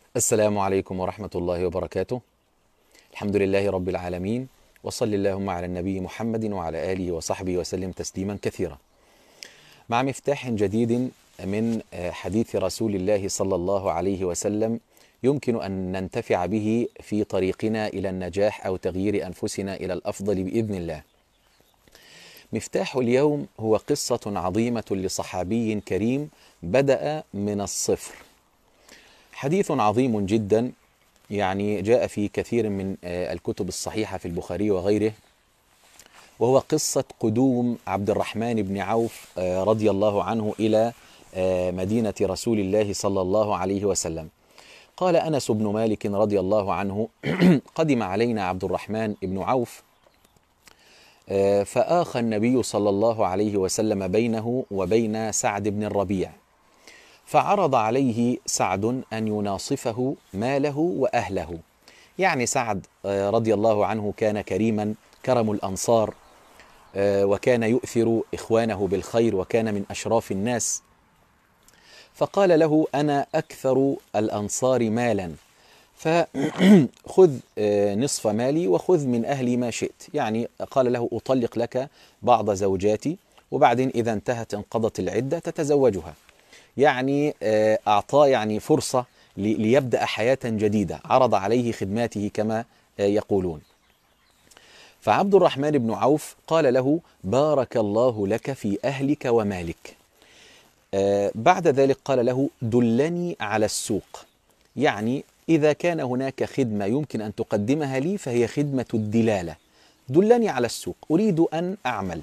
السلام عليكم ورحمة الله وبركاته. الحمد لله رب العالمين وصل اللهم على النبي محمد وعلى آله وصحبه وسلم تسليما كثيرا. مع مفتاح جديد من حديث رسول الله صلى الله عليه وسلم يمكن أن ننتفع به في طريقنا إلى النجاح أو تغيير أنفسنا إلى الأفضل بإذن الله. مفتاح اليوم هو قصة عظيمة لصحابي كريم بدأ من الصفر. حديث عظيم جدا يعني جاء في كثير من الكتب الصحيحة في البخاري وغيره وهو قصة قدوم عبد الرحمن بن عوف رضي الله عنه إلى مدينة رسول الله صلى الله عليه وسلم قال أنس بن مالك رضي الله عنه قدم علينا عبد الرحمن بن عوف فآخى النبي صلى الله عليه وسلم بينه وبين سعد بن الربيع فعرض عليه سعد ان يناصفه ماله واهله يعني سعد رضي الله عنه كان كريما كرم الانصار وكان يؤثر اخوانه بالخير وكان من اشراف الناس فقال له انا اكثر الانصار مالا فخذ نصف مالي وخذ من اهلي ما شئت يعني قال له اطلق لك بعض زوجاتي وبعدين اذا انتهت انقضت العده تتزوجها يعني أعطاه يعني فرصة ليبدأ حياة جديدة عرض عليه خدماته كما يقولون فعبد الرحمن بن عوف قال له بارك الله لك في أهلك ومالك بعد ذلك قال له دلني على السوق يعني إذا كان هناك خدمة يمكن أن تقدمها لي فهي خدمة الدلالة دلني على السوق أريد أن أعمل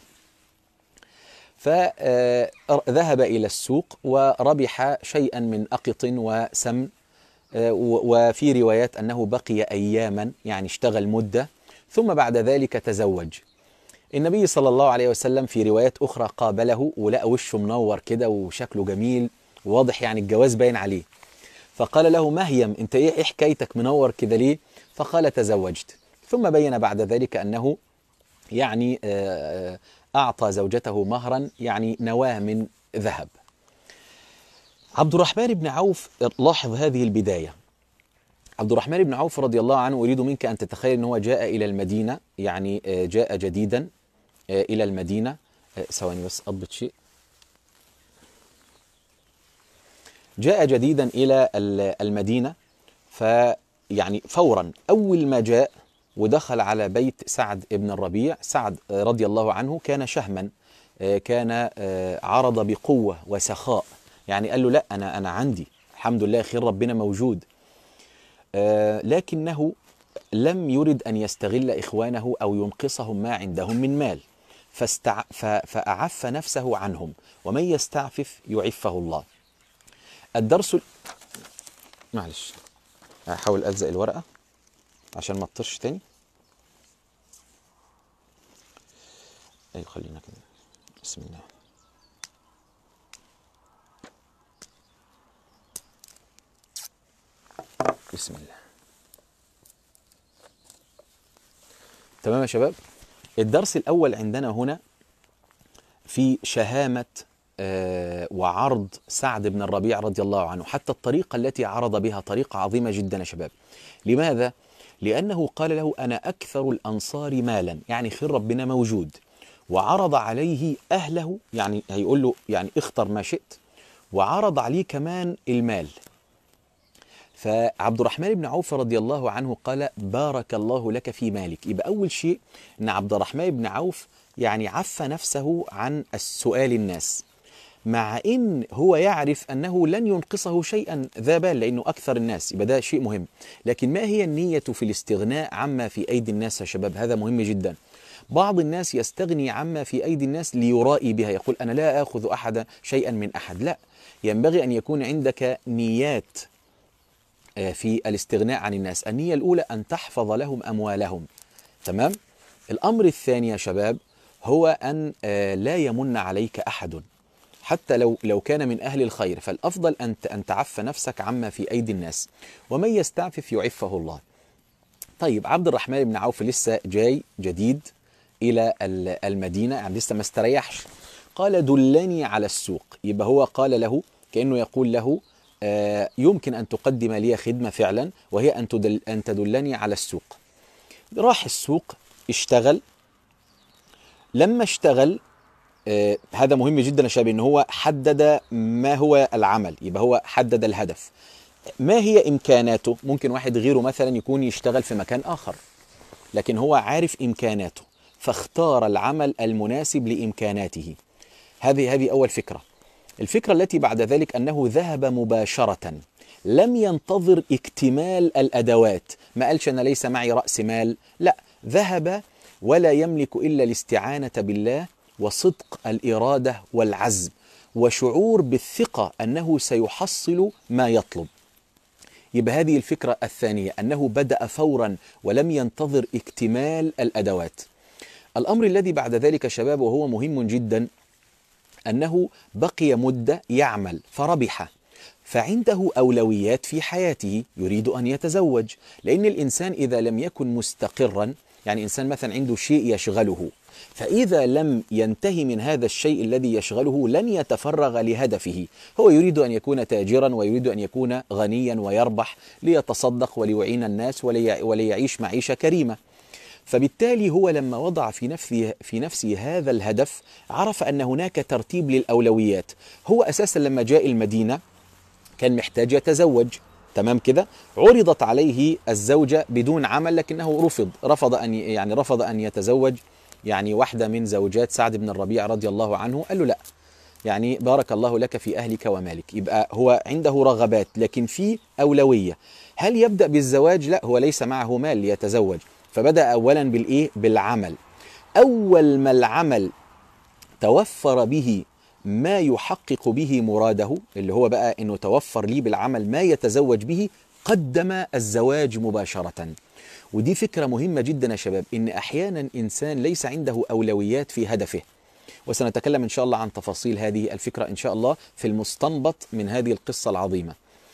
فذهب إلى السوق وربح شيئا من أقط وسمن وفي روايات أنه بقي أياما يعني اشتغل مدة ثم بعد ذلك تزوج النبي صلى الله عليه وسلم في روايات أخرى قابله ولقى وشه منور كده وشكله جميل واضح يعني الجواز باين عليه فقال له مهيم انت ايه حكايتك منور كده ليه فقال تزوجت ثم بين بعد ذلك أنه يعني أعطى زوجته مهرا يعني نواة من ذهب عبد الرحمن بن عوف لاحظ هذه البداية عبد الرحمن بن عوف رضي الله عنه أريد منك أن تتخيل أنه جاء إلى المدينة يعني جاء جديدا إلى المدينة ثواني بس أضبط شيء جاء جديدا إلى المدينة فيعني فورا أول ما جاء ودخل على بيت سعد بن الربيع سعد رضي الله عنه كان شهما كان عرض بقوة وسخاء يعني قال له لا أنا أنا عندي الحمد لله خير ربنا موجود لكنه لم يرد أن يستغل إخوانه أو ينقصهم ما عندهم من مال فاستع... فأعف نفسه عنهم ومن يستعفف يعفه الله الدرس معلش أحاول ألزق الورقة عشان ما تطرش تاني ايوه خلينا كده بسم الله بسم الله تمام يا شباب الدرس الاول عندنا هنا في شهامه آه وعرض سعد بن الربيع رضي الله عنه حتى الطريقه التي عرض بها طريقه عظيمه جدا يا شباب لماذا لأنه قال له أنا أكثر الأنصار مالا يعني خير ربنا موجود وعرض عليه أهله يعني هيقول له يعني اختر ما شئت وعرض عليه كمان المال فعبد الرحمن بن عوف رضي الله عنه قال بارك الله لك في مالك يبقى أول شيء أن عبد الرحمن بن عوف يعني عف نفسه عن السؤال الناس مع ان هو يعرف انه لن ينقصه شيئا ذا بال لانه اكثر الناس يبقى ده شيء مهم لكن ما هي النيه في الاستغناء عما في ايدي الناس يا شباب هذا مهم جدا بعض الناس يستغني عما في ايدي الناس ليرائي بها يقول انا لا اخذ احد شيئا من احد لا ينبغي ان يكون عندك نيات في الاستغناء عن الناس النيه الاولى ان تحفظ لهم اموالهم تمام الامر الثاني يا شباب هو ان لا يمن عليك احد حتى لو لو كان من اهل الخير فالافضل ان ان تعف نفسك عما في ايدي الناس ومن يستعفف يعفه الله. طيب عبد الرحمن بن عوف لسه جاي جديد الى المدينه يعني لسه ما استريحش قال دلني على السوق يبقى هو قال له كانه يقول له آه، يمكن أن تقدم لي خدمة فعلا وهي أن, تدل أن تدلني على السوق راح السوق اشتغل لما اشتغل آه، هذا مهم جدا يا شباب ان هو حدد ما هو العمل يبقى هو حدد الهدف ما هي امكاناته ممكن واحد غيره مثلا يكون يشتغل في مكان اخر لكن هو عارف امكاناته فاختار العمل المناسب لامكاناته هذه هذه اول فكره الفكره التي بعد ذلك انه ذهب مباشره لم ينتظر اكتمال الادوات ما قالش انا ليس معي راس مال لا ذهب ولا يملك الا الاستعانه بالله وصدق الاراده والعزم وشعور بالثقه انه سيحصل ما يطلب يبقى هذه الفكره الثانيه انه بدا فورا ولم ينتظر اكتمال الادوات الامر الذي بعد ذلك شباب وهو مهم جدا انه بقي مده يعمل فربح فعنده اولويات في حياته يريد ان يتزوج لان الانسان اذا لم يكن مستقرا يعني انسان مثلا عنده شيء يشغله فاذا لم ينتهي من هذا الشيء الذي يشغله لن يتفرغ لهدفه هو يريد ان يكون تاجرا ويريد ان يكون غنيا ويربح ليتصدق وليعين الناس ولي وليعيش معيشه كريمه فبالتالي هو لما وضع في نفسه في نفسه هذا الهدف عرف ان هناك ترتيب للاولويات هو اساسا لما جاء المدينه كان محتاج يتزوج تمام كده عرضت عليه الزوجة بدون عمل لكنه رفض رفض أن يعني رفض أن يتزوج يعني واحدة من زوجات سعد بن الربيع رضي الله عنه قال له لا يعني بارك الله لك في أهلك ومالك يبقى هو عنده رغبات لكن في أولوية هل يبدأ بالزواج لا هو ليس معه مال ليتزوج فبدأ أولا بالإيه بالعمل أول ما العمل توفر به ما يحقق به مراده اللي هو بقى انه توفر لي بالعمل ما يتزوج به قدم الزواج مباشره ودي فكره مهمه جدا يا شباب ان احيانا انسان ليس عنده اولويات في هدفه وسنتكلم ان شاء الله عن تفاصيل هذه الفكره ان شاء الله في المستنبط من هذه القصه العظيمه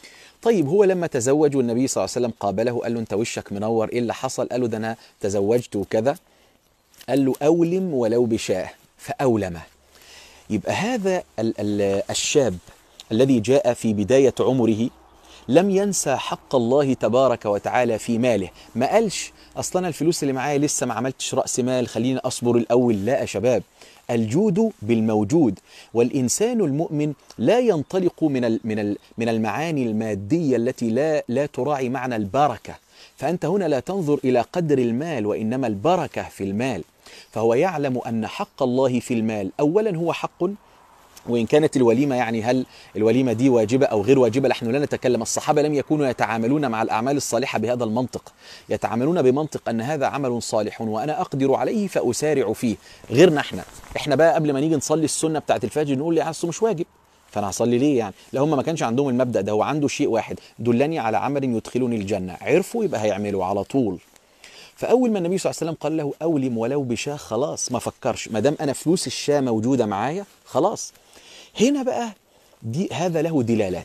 طيب هو لما تزوج والنبي صلى الله عليه وسلم قابله قال له انت وشك منور ايه اللي حصل قال له ده انا تزوجت وكذا قال له اولم ولو بشاه فاولمه يبقى هذا ال- ال- الشاب الذي جاء في بداية عمره لم ينسى حق الله تبارك وتعالى في ماله ما قالش اصلا الفلوس اللي معايا لسه ما عملتش رأس مال خليني اصبر الاول لا يا شباب الجود بالموجود والانسان المؤمن لا ينطلق من ال- من ال- من المعاني الماديه التي لا لا تراعي معنى البركه فانت هنا لا تنظر الى قدر المال وانما البركه في المال فهو يعلم ان حق الله في المال اولا هو حق وان كانت الوليمه يعني هل الوليمه دي واجبه او غير واجبه نحن لا نتكلم الصحابه لم يكونوا يتعاملون مع الاعمال الصالحه بهذا المنطق يتعاملون بمنطق ان هذا عمل صالح وانا اقدر عليه فاسارع فيه غيرنا احنا احنا بقى قبل ما نيجي نصلي السنه بتاعه الفجر نقول لي اصله مش واجب فانا هصلي ليه يعني لا هم ما كانش عندهم المبدا ده هو عنده شيء واحد دلني على عمل يدخلني الجنه عرفوا يبقى هيعملوا على طول فاول ما النبي صلى الله عليه وسلم قال له اولم ولو بشاه خلاص ما فكرش ما دام انا فلوس الشاه موجوده معايا خلاص هنا بقى دي هذا له دلالات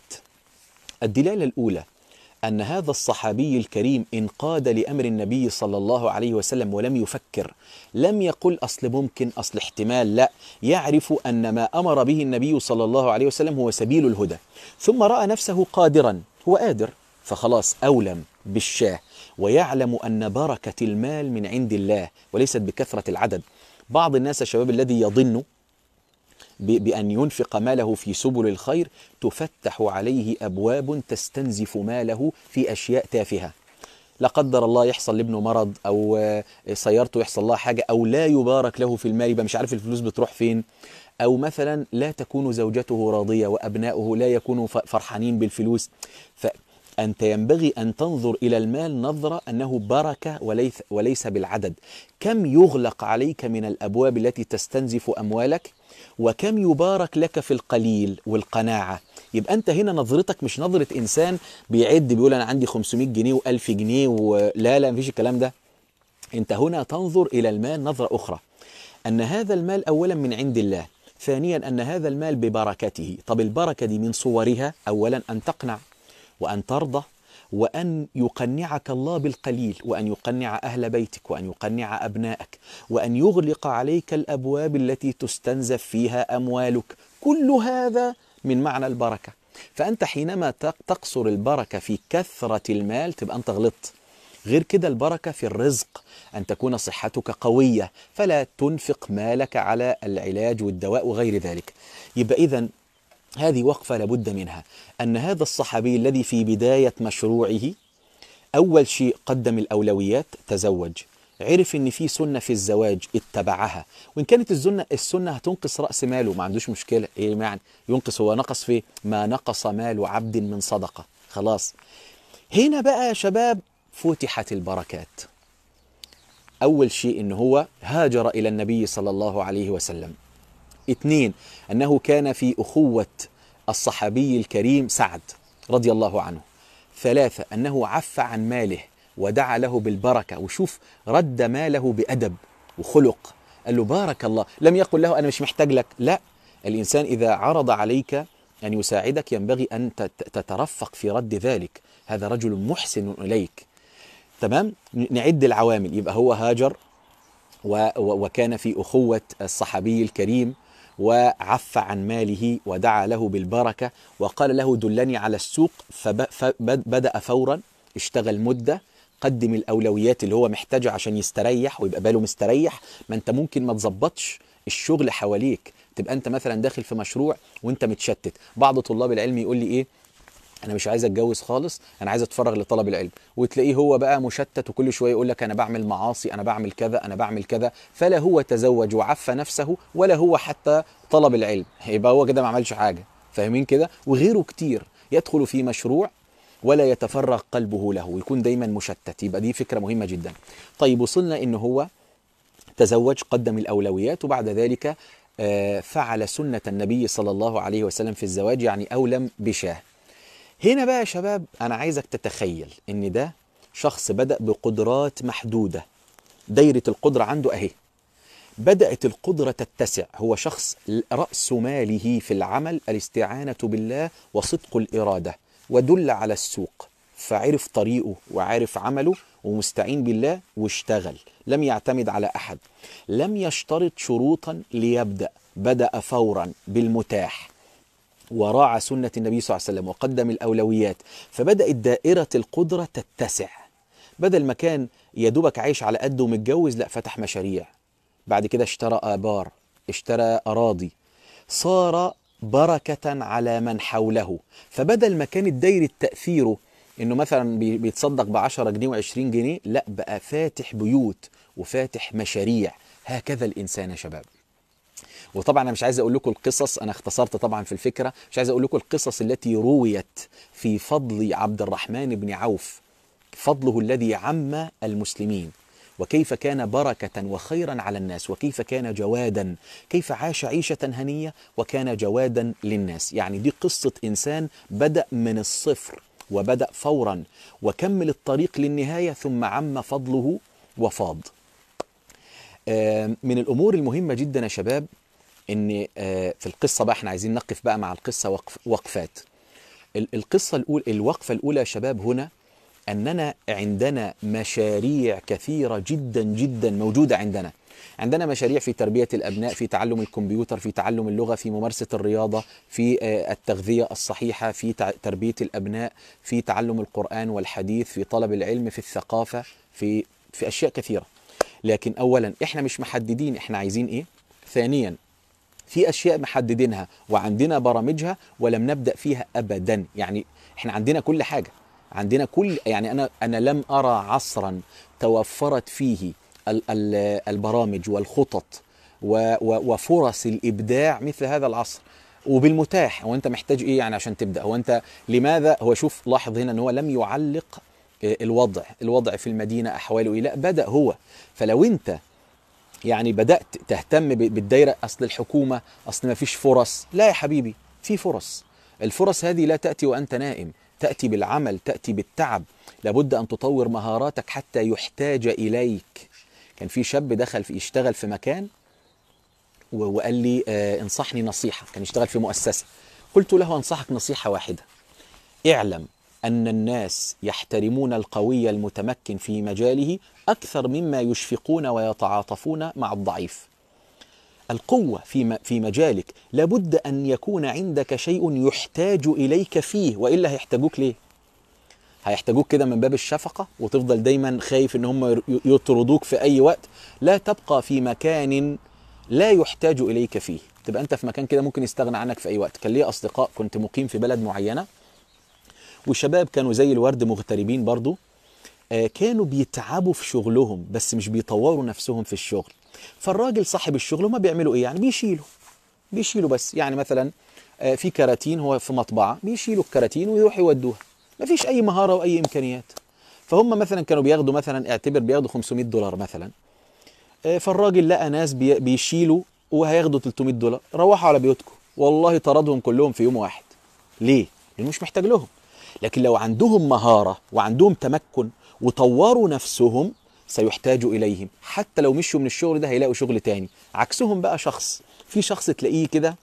الدلاله الاولى ان هذا الصحابي الكريم انقاد لامر النبي صلى الله عليه وسلم ولم يفكر لم يقل اصل ممكن اصل احتمال لا يعرف ان ما امر به النبي صلى الله عليه وسلم هو سبيل الهدى ثم راى نفسه قادرا هو قادر فخلاص اولم بالشاه ويعلم ان بركه المال من عند الله وليست بكثره العدد بعض الناس الشباب الذي يظن ب- بأن ينفق ماله في سبل الخير تفتح عليه أبواب تستنزف ماله في أشياء تافهة لا قدر الله يحصل لابنه مرض أو آه، سيارته يحصل لها حاجة أو لا يبارك له في المال يبقى مش عارف الفلوس بتروح فين أو مثلا لا تكون زوجته راضية وأبناؤه لا يكونوا ف- فرحانين بالفلوس فأنت ينبغي أن تنظر إلى المال نظرة أنه بركة وليس, وليس بالعدد كم يغلق عليك من الأبواب التي تستنزف أموالك وكم يبارك لك في القليل والقناعة يبقى أنت هنا نظرتك مش نظرة إنسان بيعد بيقول أنا عندي 500 جنيه و1000 جنيه ولا لا مفيش الكلام ده أنت هنا تنظر إلى المال نظرة أخرى أن هذا المال أولا من عند الله ثانيا أن هذا المال ببركته طب البركة دي من صورها أولا أن تقنع وأن ترضى وأن يقنعك الله بالقليل وأن يقنع أهل بيتك وأن يقنع أبنائك وأن يغلق عليك الأبواب التي تستنزف فيها أموالك كل هذا من معنى البركة فأنت حينما تق- تقصر البركة في كثرة المال تبقى أنت غلطت غير كده البركة في الرزق أن تكون صحتك قوية فلا تنفق مالك على العلاج والدواء وغير ذلك يبقى إذا هذه وقفة لابد منها أن هذا الصحابي الذي في بداية مشروعه أول شيء قدم الأولويات تزوج عرف ان في سنه في الزواج اتبعها وان كانت السنه السنه هتنقص راس ماله ما عندوش مشكله ايه يعني ينقص هو نقص في ما نقص مال عبد من صدقه خلاص هنا بقى يا شباب فتحت البركات اول شيء ان هو هاجر الى النبي صلى الله عليه وسلم اثنين انه كان في اخوه الصحابي الكريم سعد رضي الله عنه ثلاثه انه عف عن ماله ودعا له بالبركه وشوف رد ماله بادب وخلق قال له بارك الله لم يقل له انا مش محتاج لك لا الانسان اذا عرض عليك ان يساعدك ينبغي ان تت- تترفق في رد ذلك هذا رجل محسن اليك تمام نعد العوامل يبقى هو هاجر و- و- وكان في أخوة الصحابي الكريم وعف عن ماله ودعا له بالبركة وقال له دلني على السوق فبدأ فورا اشتغل مدة قدم الأولويات اللي هو محتاجها عشان يستريح ويبقى باله مستريح ما انت ممكن ما تظبطش الشغل حواليك تبقى انت مثلا داخل في مشروع وانت متشتت بعض طلاب العلم يقول لي ايه انا مش عايز اتجوز خالص انا عايز اتفرغ لطلب العلم وتلاقيه هو بقى مشتت وكل شويه يقول لك انا بعمل معاصي انا بعمل كذا انا بعمل كذا فلا هو تزوج وعف نفسه ولا هو حتى طلب العلم يبقى هو كده ما عملش حاجه فاهمين كده وغيره كتير يدخل في مشروع ولا يتفرغ قلبه له ويكون دايما مشتت يبقى دي فكره مهمه جدا طيب وصلنا ان هو تزوج قدم الأولويات وبعد ذلك آه، فعل سنة النبي صلى الله عليه وسلم في الزواج يعني أولم بشاه هنا بقى يا شباب أنا عايزك تتخيل إن ده شخص بدأ بقدرات محدودة دايرة القدرة عنده أهي بدأت القدرة تتسع هو شخص رأس ماله في العمل الاستعانة بالله وصدق الإرادة ودل على السوق فعرف طريقه وعارف عمله ومستعين بالله واشتغل لم يعتمد على أحد لم يشترط شروطا ليبدأ بدأ فورا بالمتاح وراعى سنة النبي صلى الله عليه وسلم وقدم الأولويات فبدأت دائرة القدرة تتسع بدل ما كان يا دوبك عايش على قده ومتجوز لا فتح مشاريع بعد كده اشترى آبار اشترى أراضي صار بركة على من حوله فبدل ما كانت دايرة تأثيره انه مثلا بي- بيتصدق ب 10 جنيه و20 جنيه لا بقى فاتح بيوت وفاتح مشاريع هكذا الانسان يا شباب وطبعا انا مش عايز اقول لكم القصص انا اختصرت طبعا في الفكره مش عايز اقول لكم القصص التي رويت في فضل عبد الرحمن بن عوف فضله الذي عم المسلمين وكيف كان بركة وخيرا على الناس وكيف كان جوادا كيف عاش عيشة هنية وكان جوادا للناس يعني دي قصة إنسان بدأ من الصفر وبدأ فورا وكمل الطريق للنهاية ثم عم فضله وفاض آه، من الامور المهمه جدا يا شباب ان آه، في القصه بقى احنا عايزين نقف بقى مع القصه وقف وقفات ال- القصه الاولى الوقفه الاولى يا شباب هنا اننا عندنا مشاريع كثيره جدا جدا موجوده عندنا عندنا مشاريع في تربيه الابناء في تعلم الكمبيوتر في تعلم اللغه في ممارسه الرياضه في آه، التغذيه الصحيحه في تع- تربيه الابناء في تعلم القران والحديث في طلب العلم في الثقافه في في اشياء كثيره لكن اولا احنا مش محددين احنا عايزين ايه ثانيا في اشياء محددينها وعندنا برامجها ولم نبدا فيها ابدا يعني احنا عندنا كل حاجه عندنا كل يعني انا انا لم ارى عصرا توفرت فيه ال- ال- البرامج والخطط و- و- وفرص الابداع مثل هذا العصر وبالمتاح هو انت محتاج ايه يعني عشان تبدا هو انت لماذا هو شوف لاحظ هنا ان هو لم يعلق آه، الوضع الوضع في المدينه احواله ايه لا بدا هو فلو انت يعني بدات تهتم ب- بالدايره اصل الحكومه اصل ما فيش فرص لا يا حبيبي في فرص الفرص هذه لا تاتي وانت نائم تاتي بالعمل تاتي بالتعب لابد ان تطور مهاراتك حتى يحتاج اليك كان في شاب دخل في يشتغل في مكان و- وقال لي آه انصحني نصيحه كان يشتغل في مؤسسه قلت له انصحك نصيحه واحده اعلم ان الناس يحترمون القوي المتمكن في مجاله اكثر مما يشفقون ويتعاطفون مع الضعيف القوة في في مجالك لابد أن يكون عندك شيء يحتاج إليك فيه وإلا هيحتاجوك ليه؟ هيحتاجوك كده من باب الشفقة وتفضل دايما خايف إن هم يطردوك في أي وقت لا تبقى في مكان لا يحتاج إليك فيه تبقى أنت في مكان كده ممكن يستغنى عنك في أي وقت كان لي أصدقاء كنت مقيم في بلد معينة والشباب كانوا زي الورد مغتربين برضو آه كانوا بيتعبوا في شغلهم بس مش بيطوروا نفسهم في الشغل فالراجل صاحب الشغل هما بيعملوا ايه يعني بيشيلوا بيشيلوا بس يعني مثلا آه في كراتين هو في مطبعه بيشيلوا الكراتين ويروحوا يودوها مفيش اي مهاره واي امكانيات فهم مثلا كانوا بياخدوا مثلا اعتبر بياخدوا 500 دولار مثلا آه فالراجل لقى ناس بي بيشيلوا وهياخدوا 300 دولار روحوا على بيوتكم والله طردهم كلهم في يوم واحد ليه لانه مش محتاج لهم لكن لو عندهم مهاره وعندهم تمكن وطوروا نفسهم سيحتاج اليهم حتى لو مشوا من الشغل ده هيلاقوا شغل تاني عكسهم بقى شخص في شخص تلاقيه كده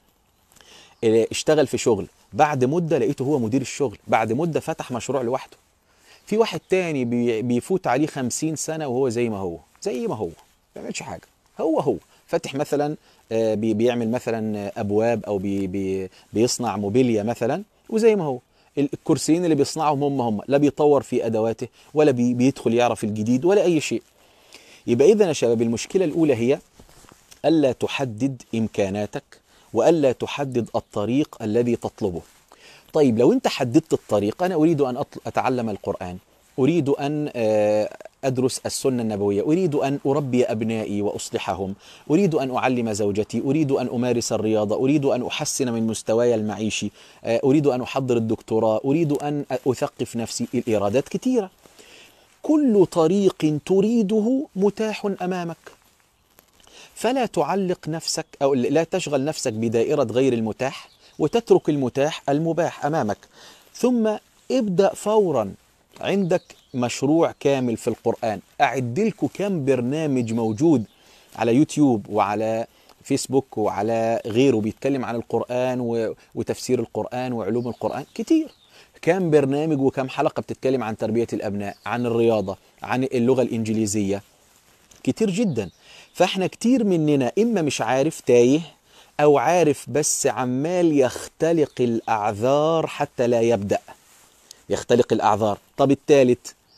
اشتغل في شغل بعد مده لقيته هو مدير الشغل بعد مده فتح مشروع لوحده في واحد تاني بيفوت عليه خمسين سنة وهو زي ما هو زي ما هو ما بيعملش حاجة هو هو فاتح مثلا بيعمل مثلا أبواب أو بي بي بيصنع موبيليا مثلا وزي ما هو الكرسيين اللي بيصنعهم هم هم لا بيطور في ادواته ولا بي بيدخل يعرف الجديد ولا اي شيء يبقى اذا يا شباب المشكله الاولى هي الا تحدد امكاناتك والا تحدد الطريق الذي تطلبه طيب لو انت حددت الطريق انا اريد ان اتعلم القران اريد ان ادرس السنه النبويه اريد ان اربي ابنائي واصلحهم اريد ان اعلم زوجتي اريد ان امارس الرياضه اريد ان احسن من مستواي المعيشي اريد ان احضر الدكتوراه اريد ان اثقف نفسي الارادات كثيره كل طريق تريده متاح امامك فلا تعلق نفسك او لا تشغل نفسك بدائره غير المتاح وتترك المتاح المباح امامك ثم ابدا فورا عندك مشروع كامل في القرآن أعد لكم كم برنامج موجود على يوتيوب وعلى فيسبوك وعلى غيره بيتكلم عن القرآن وتفسير القرآن وعلوم القرآن كتير كم برنامج وكم حلقة بتتكلم عن تربية الأبناء عن الرياضة عن اللغة الإنجليزية كتير جدا فاحنا كتير مننا إما مش عارف تايه أو عارف بس عمال يختلق الأعذار حتى لا يبدأ يختلق الأعذار طب الثالث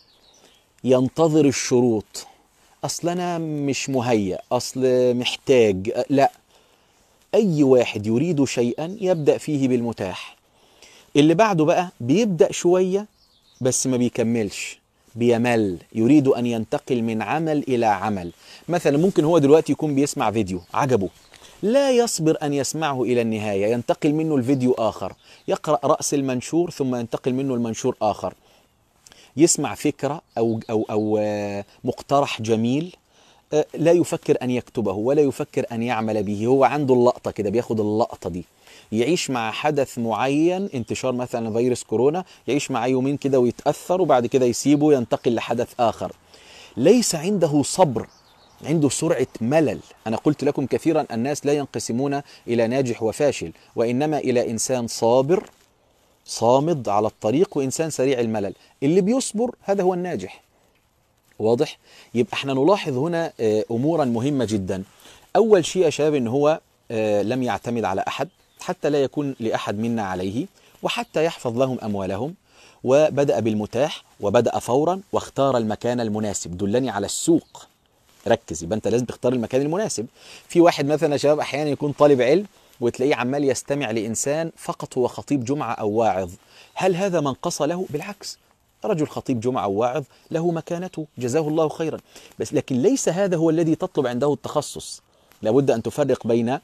ينتظر الشروط أصل أنا مش مهيأ أصل محتاج لا أي واحد يريد شيئا يبدأ فيه بالمتاح اللي بعده بقى بيبدأ شوية بس ما بيكملش بيمل يريد أن ينتقل من عمل إلى عمل مثلا ممكن هو دلوقتي يكون بيسمع فيديو عجبه لا يصبر أن يسمعه إلى النهاية ينتقل منه الفيديو آخر يقرأ رأس المنشور ثم ينتقل منه المنشور آخر يسمع فكرة أو, أو, أو مقترح جميل لا يفكر أن يكتبه ولا يفكر أن يعمل به هو عنده اللقطة كده بياخد اللقطة دي يعيش مع حدث معين انتشار مثلا فيروس كورونا يعيش معاه يومين كده ويتأثر وبعد كده يسيبه ينتقل لحدث آخر ليس عنده صبر عنده سرعة ملل أنا قلت لكم كثيرا الناس لا ينقسمون إلى ناجح وفاشل وإنما إلى إنسان صابر صامد على الطريق وإنسان سريع الملل اللي بيصبر هذا هو الناجح واضح يبقى احنا نلاحظ هنا أمورا مهمة جدا أول شيء يا شباب إن هو لم يعتمد على أحد حتى لا يكون لأحد منا عليه وحتى يحفظ لهم أموالهم وبدأ بالمتاح وبدأ فورا واختار المكان المناسب دلني على السوق ركز يبقى انت لازم تختار المكان المناسب في واحد مثلا يا شباب احيانا يكون طالب علم وتلاقيه عمال يستمع لانسان فقط هو خطيب جمعه او واعظ هل هذا منقص له بالعكس رجل خطيب جمعه او واعظ له مكانته جزاه الله خيرا بس لكن ليس هذا هو الذي تطلب عنده التخصص لابد ان تفرق بين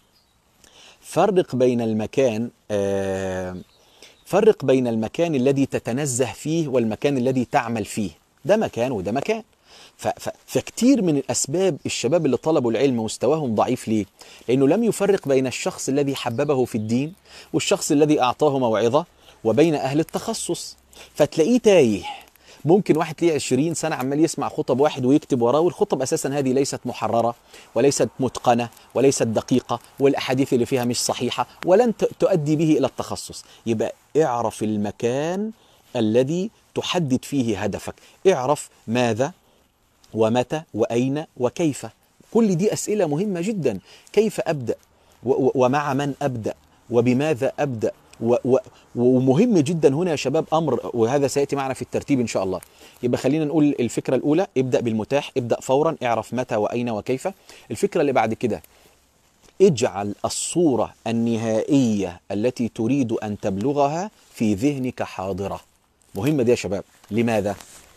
فرق بين المكان آه فرق بين المكان الذي تتنزه فيه والمكان الذي تعمل فيه ده مكان وده مكان فكتير من الاسباب الشباب اللي طلبوا العلم مستواهم ضعيف ليه؟ لانه لم يفرق بين الشخص الذي حببه في الدين والشخص الذي اعطاه موعظه وبين اهل التخصص فتلاقيه تايه ممكن واحد ليه 20 سنه عمال يسمع خطب واحد ويكتب وراه والخطب اساسا هذه ليست محرره وليست متقنه وليست دقيقه والاحاديث اللي فيها مش صحيحه ولن تؤدي به الى التخصص يبقى اعرف المكان الذي تحدد فيه هدفك اعرف ماذا ومتى واين وكيف كل دي اسئله مهمه جدا كيف ابدا و- و- ومع من ابدا وبماذا ابدا و- و- ومهم جدا هنا يا شباب امر وهذا سياتي معنا في الترتيب ان شاء الله يبقى خلينا نقول الفكره الاولى ابدا بالمتاح ابدا فورا اعرف متى واين وكيف الفكره اللي بعد كده اجعل الصورة النهائية التي تريد أن تبلغها في ذهنك حاضرة مهمة دي يا شباب لماذا؟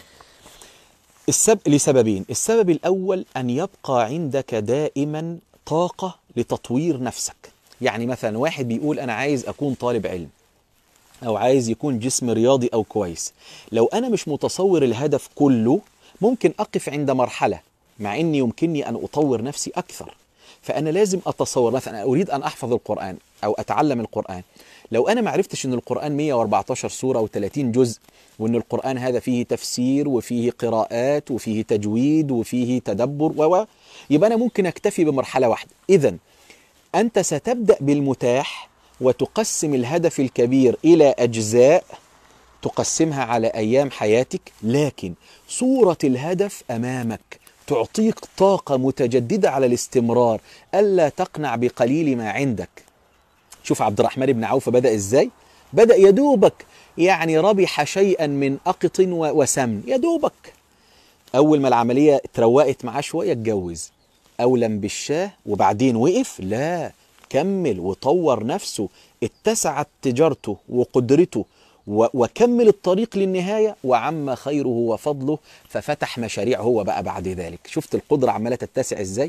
السب... لسببين السبب الأول أن يبقى عندك دائما طاقة لتطوير نفسك يعني مثلا واحد بيقول أنا عايز أكون طالب علم أو عايز يكون جسم رياضي أو كويس لو أنا مش متصور الهدف كله ممكن أقف عند مرحلة مع أني يمكنني أن أطور نفسي أكثر فأنا لازم أتصور مثلا أريد أن أحفظ القرآن أو أتعلم القرآن لو أنا ما عرفتش أن القرآن 114 سورة و30 جزء وأن القرآن هذا فيه تفسير وفيه قراءات وفيه تجويد وفيه تدبر و يبقى أنا ممكن أكتفي بمرحلة واحدة إذا أنت ستبدأ بالمتاح وتقسم الهدف الكبير إلى أجزاء تقسمها على أيام حياتك لكن صورة الهدف أمامك تعطيك طاقة متجددة على الاستمرار ألا تقنع بقليل ما عندك شوف عبد الرحمن بن عوف بدأ إزاي بدأ يدوبك يعني ربح شيئا من أقط و- وسمن يدوبك أول ما العملية اتروقت معاه شوية اتجوز أولم بالشاه وبعدين وقف لا كمل وطور نفسه اتسعت تجارته وقدرته و- وكمل الطريق للنهاية وعم خيره وفضله ففتح مشاريع هو بقى بعد ذلك شفت القدرة عمالة تتسع ازاي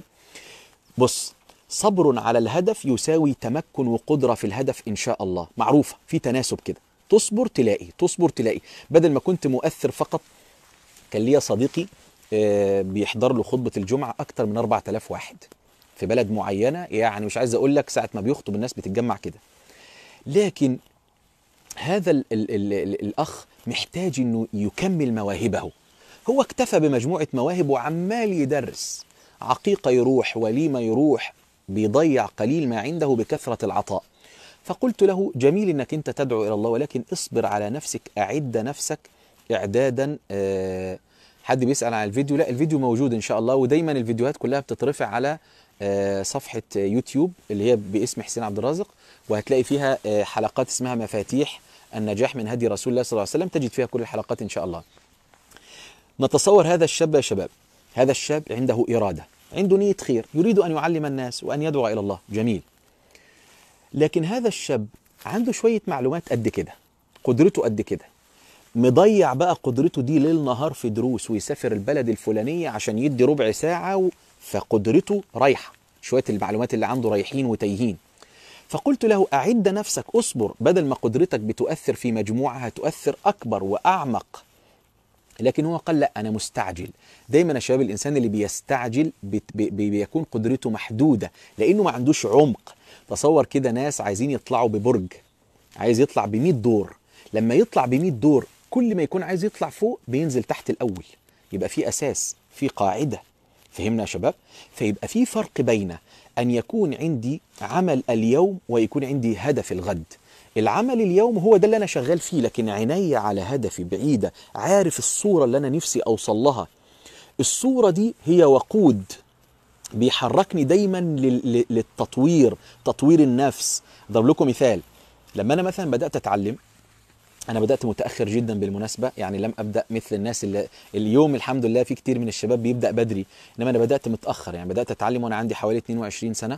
بص صبر على الهدف يساوي تمكن وقدرة في الهدف إن شاء الله معروفة في تناسب كده تصبر تلاقي تصبر تلاقي بدل ما كنت مؤثر فقط كان ليا صديقي آه، بيحضر له خطبة الجمعة أكتر من 4000 واحد في بلد معينة يعني مش عايز أقول لك ساعة ما بيخطب الناس بتتجمع كده لكن هذا ال ال ال ال الأخ محتاج أنه يكمل مواهبه هو اكتفى بمجموعة مواهب وعمال يدرس عقيقة يروح وليمة يروح بيضيع قليل ما عنده بكثرة العطاء فقلت له جميل انك انت تدعو الى الله ولكن اصبر على نفسك اعد نفسك اعدادا آه، حد بيسال عن الفيديو لا الفيديو موجود ان شاء الله ودايما الفيديوهات كلها بتترفع على آه، صفحه يوتيوب اللي هي باسم حسين عبد الرازق وهتلاقي فيها آه، حلقات اسمها مفاتيح النجاح من هدي رسول الله صلى الله عليه وسلم تجد فيها كل الحلقات ان شاء الله نتصور هذا الشاب يا شباب هذا الشاب عنده إرادة عنده نية خير يريد أن يعلم الناس وأن يدعو إلى الله جميل لكن هذا الشاب عنده شوية معلومات قد كده قدرته قد كده مضيع بقى قدرته دي ليل نهار في دروس ويسافر البلد الفلانية عشان يدي ربع ساعة و... فقدرته رايحة شوية المعلومات اللي عنده رايحين وتايهين فقلت له أعد نفسك أصبر بدل ما قدرتك بتؤثر في مجموعة هتؤثر أكبر وأعمق لكن هو قال لا انا مستعجل دايما يا شباب الانسان اللي بيستعجل بت- بي- بي- بيكون قدرته محدوده لانه ما عندوش عمق تصور كده ناس عايزين يطلعوا ببرج عايز يطلع ب 100 دور لما يطلع ب 100 دور كل ما يكون عايز يطلع فوق بينزل تحت الاول يبقى في اساس في قاعده فهمنا يا شباب فيبقى في فرق بين ان يكون عندي عمل اليوم ويكون عندي هدف الغد العمل اليوم هو ده اللي انا شغال فيه لكن عيني على هدفي بعيده عارف الصوره اللي انا نفسي اوصل لها الصوره دي هي وقود بيحركني دايما لل- لل- للتطوير تطوير النفس اضرب لكم مثال لما انا مثلا بدات اتعلم انا بدات متاخر جدا بالمناسبه يعني لم ابدا مثل الناس اللي اليوم الحمد لله في كتير من الشباب بيبدا بدري انما انا بدات متاخر يعني بدات اتعلم وانا عندي حوالي 22 سنه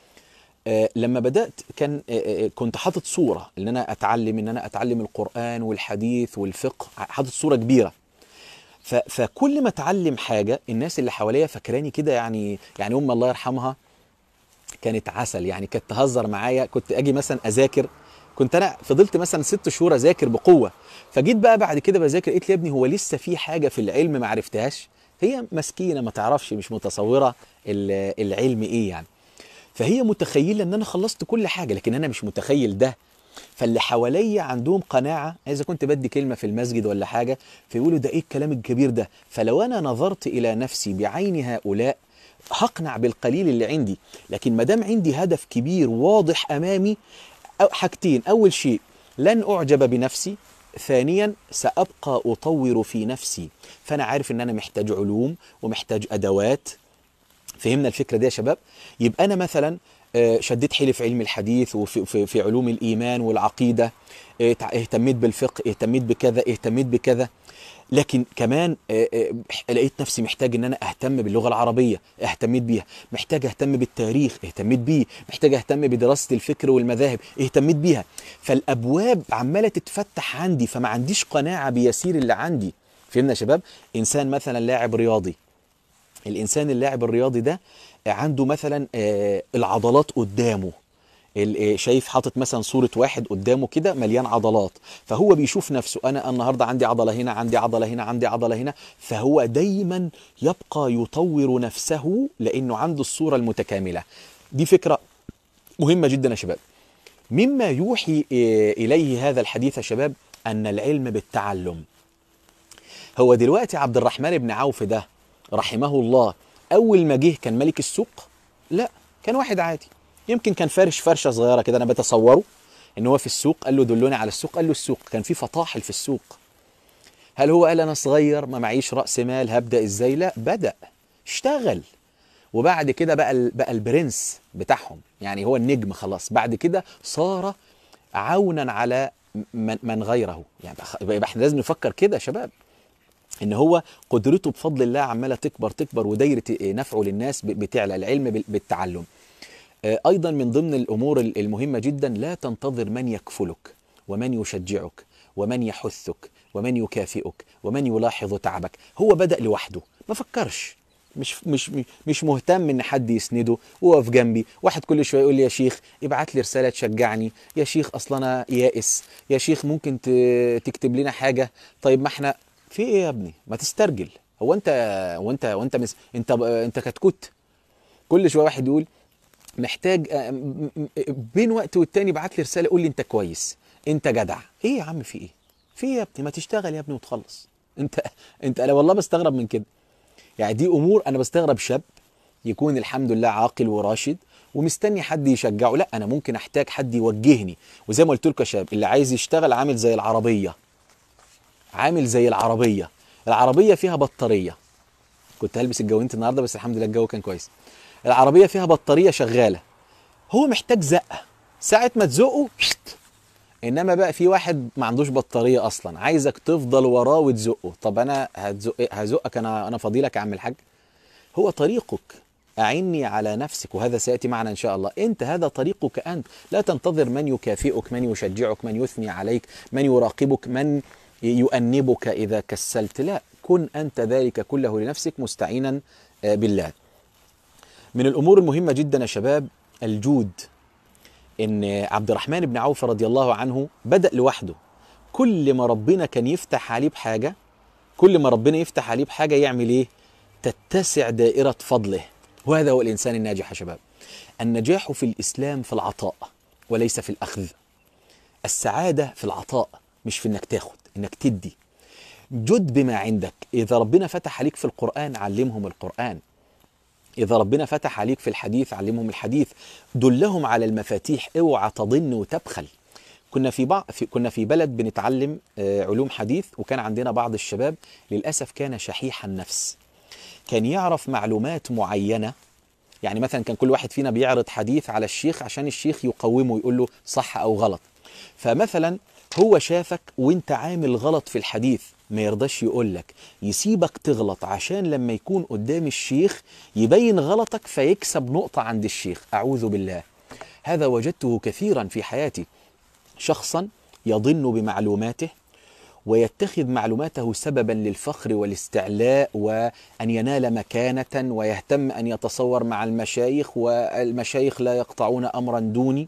آه، لما بدات كان آه، آه، كنت حاطط صوره ان انا اتعلم ان انا اتعلم القران والحديث والفقه حاطط صوره كبيره ف- فكل ما اتعلم حاجه الناس اللي حواليا فاكراني كده يعني يعني ام الله يرحمها كانت عسل يعني كانت تهزر معايا كنت اجي مثلا اذاكر كنت انا فضلت مثلا ست شهور اذاكر بقوه فجيت بقى بعد كده بذاكر قلت لي يا ابني هو لسه في حاجه في العلم ما عرفتهاش هي مسكينه ما تعرفش مش متصوره ال- العلم ايه يعني فهي متخيله ان انا خلصت كل حاجه لكن انا مش متخيل ده فاللي حواليا عندهم قناعه اذا كنت بدي كلمه في المسجد ولا حاجه فيقولوا ده ايه الكلام الكبير ده فلو انا نظرت الى نفسي بعين هؤلاء هقنع بالقليل اللي عندي لكن ما دام عندي هدف كبير واضح امامي أو حاجتين اول شيء لن اعجب بنفسي ثانيا سابقى اطور في نفسي فانا عارف ان انا محتاج علوم ومحتاج ادوات فهمنا الفكره دي يا شباب يبقى انا مثلا آه، شديت حيلي في علم الحديث وفي في, في علوم الايمان والعقيده آه، تع- اهتميت بالفقه اهتميت بكذا اهتميت بكذا لكن كمان آه، آه، لقيت نفسي محتاج ان انا اهتم باللغه العربيه اهتميت بيها محتاج اهتم بالتاريخ اهتميت بيه محتاج اهتم بدراسه الفكر والمذاهب اهتميت بيها فالابواب عماله تتفتح عندي فما عنديش قناعه بيسير اللي عندي فهمنا يا شباب انسان مثلا لاعب رياضي الانسان اللاعب الرياضي ده عنده مثلا آه، العضلات قدامه ال- آه، شايف حاطط مثلا صورة واحد قدامه كده مليان عضلات فهو بيشوف نفسه أنا النهاردة عندي عضلة هنا عندي عضلة هنا عندي عضلة هنا فهو دايما يبقى يطور نفسه لأنه عنده الصورة المتكاملة دي فكرة مهمة جدا يا شباب مما يوحي آه، إليه هذا الحديث يا شباب أن العلم بالتعلم هو دلوقتي عبد الرحمن بن عوف ده رحمه الله اول ما جه كان ملك السوق لا كان واحد عادي يمكن كان فارش فرشه صغيره كده انا بتصوره ان هو في السوق قال له دلوني على السوق قال له السوق كان في فطاحل في السوق هل هو قال انا صغير ما معيش راس مال هبدا ازاي لا بدا اشتغل وبعد كده بقى ال- بقى البرنس بتاعهم يعني هو النجم خلاص بعد كده صار عونا على من, من غيره يعني بقى- يبقى احنا لازم نفكر كده يا شباب ان هو قدرته بفضل الله عماله تكبر تكبر ودايره نفعه للناس ب- بتعلى العلم بال- بالتعلم آه، ايضا من ضمن الامور ال- المهمه جدا لا تنتظر من يكفلك ومن يشجعك ومن يحثك ومن يكافئك ومن يلاحظ تعبك هو بدا لوحده ما فكرش مش مش مش مهتم ان حد يسنده وقف جنبي واحد كل شويه يقول لي يا شيخ ابعت لي رساله تشجعني يا شيخ اصلا انا يائس يا شيخ ممكن ت- تكتب لنا حاجه طيب ما احنا في ايه يا ابني ما تسترجل هو انت هو انت وانت مس... انت انت كتكوت كل شويه واحد يقول محتاج آه، م- م- بين وقت والتاني بعت لي رساله قول لي انت كويس انت جدع ايه يا عم في ايه في ايه يا ابني ما تشتغل يا ابني وتخلص انت انت انا والله بستغرب من كده يعني دي امور انا بستغرب شاب يكون الحمد لله عاقل وراشد ومستني حد يشجعه لا انا ممكن احتاج حد يوجهني وزي ما قلت لكم يا شباب اللي عايز يشتغل عامل زي العربيه عامل زي العربيه العربيه فيها بطاريه كنت هلبس الجوانت النهارده بس الحمد لله الجو كان كويس العربيه فيها بطاريه شغاله هو محتاج زقه ساعه ما تزقه شت. انما بقى في واحد ما عندوش بطاريه اصلا عايزك تفضل وراه وتزقه طب انا هتزق هزقك انا انا فضيلك يا عم الحاج هو طريقك أعني على نفسك وهذا سيأتي معنا إن شاء الله أنت هذا طريقك أنت لا تنتظر من يكافئك من يشجعك من يثني عليك من يراقبك من يؤنبك إذا كسلت لا كن أنت ذلك كله لنفسك مستعينا آه، بالله من الأمور المهمة جدا يا شباب الجود إن عبد الرحمن بن عوف رضي الله عنه بدأ لوحده كل ما ربنا كان يفتح عليه بحاجة كل ما ربنا يفتح عليه بحاجة يعمل إيه تتسع دائرة فضله وهذا هو الإنسان الناجح يا شباب النجاح في الإسلام في العطاء وليس في الأخذ السعادة في العطاء مش في إنك تاخد إنك تدي جد بما عندك إذا ربنا فتح عليك في القرآن علمهم القرآن إذا ربنا فتح عليك في الحديث علمهم الحديث دلهم على المفاتيح اوعى تضن وتبخل كنا في بعض في كنا في بلد بنتعلم آه، علوم حديث وكان عندنا بعض الشباب للأسف كان شحيح النفس كان يعرف معلومات معينة يعني مثلا كان كل واحد فينا بيعرض حديث على الشيخ عشان الشيخ يقومه ويقول له صح أو غلط فمثلا هو شافك وانت عامل غلط في الحديث ما يرضاش يقول لك يسيبك تغلط عشان لما يكون قدام الشيخ يبين غلطك فيكسب نقطة عند الشيخ أعوذ بالله هذا وجدته كثيرا في حياتي شخصا يضن بمعلوماته ويتخذ معلوماته سببا للفخر والاستعلاء وان ينال مكانه ويهتم ان يتصور مع المشايخ والمشايخ لا يقطعون امرا دوني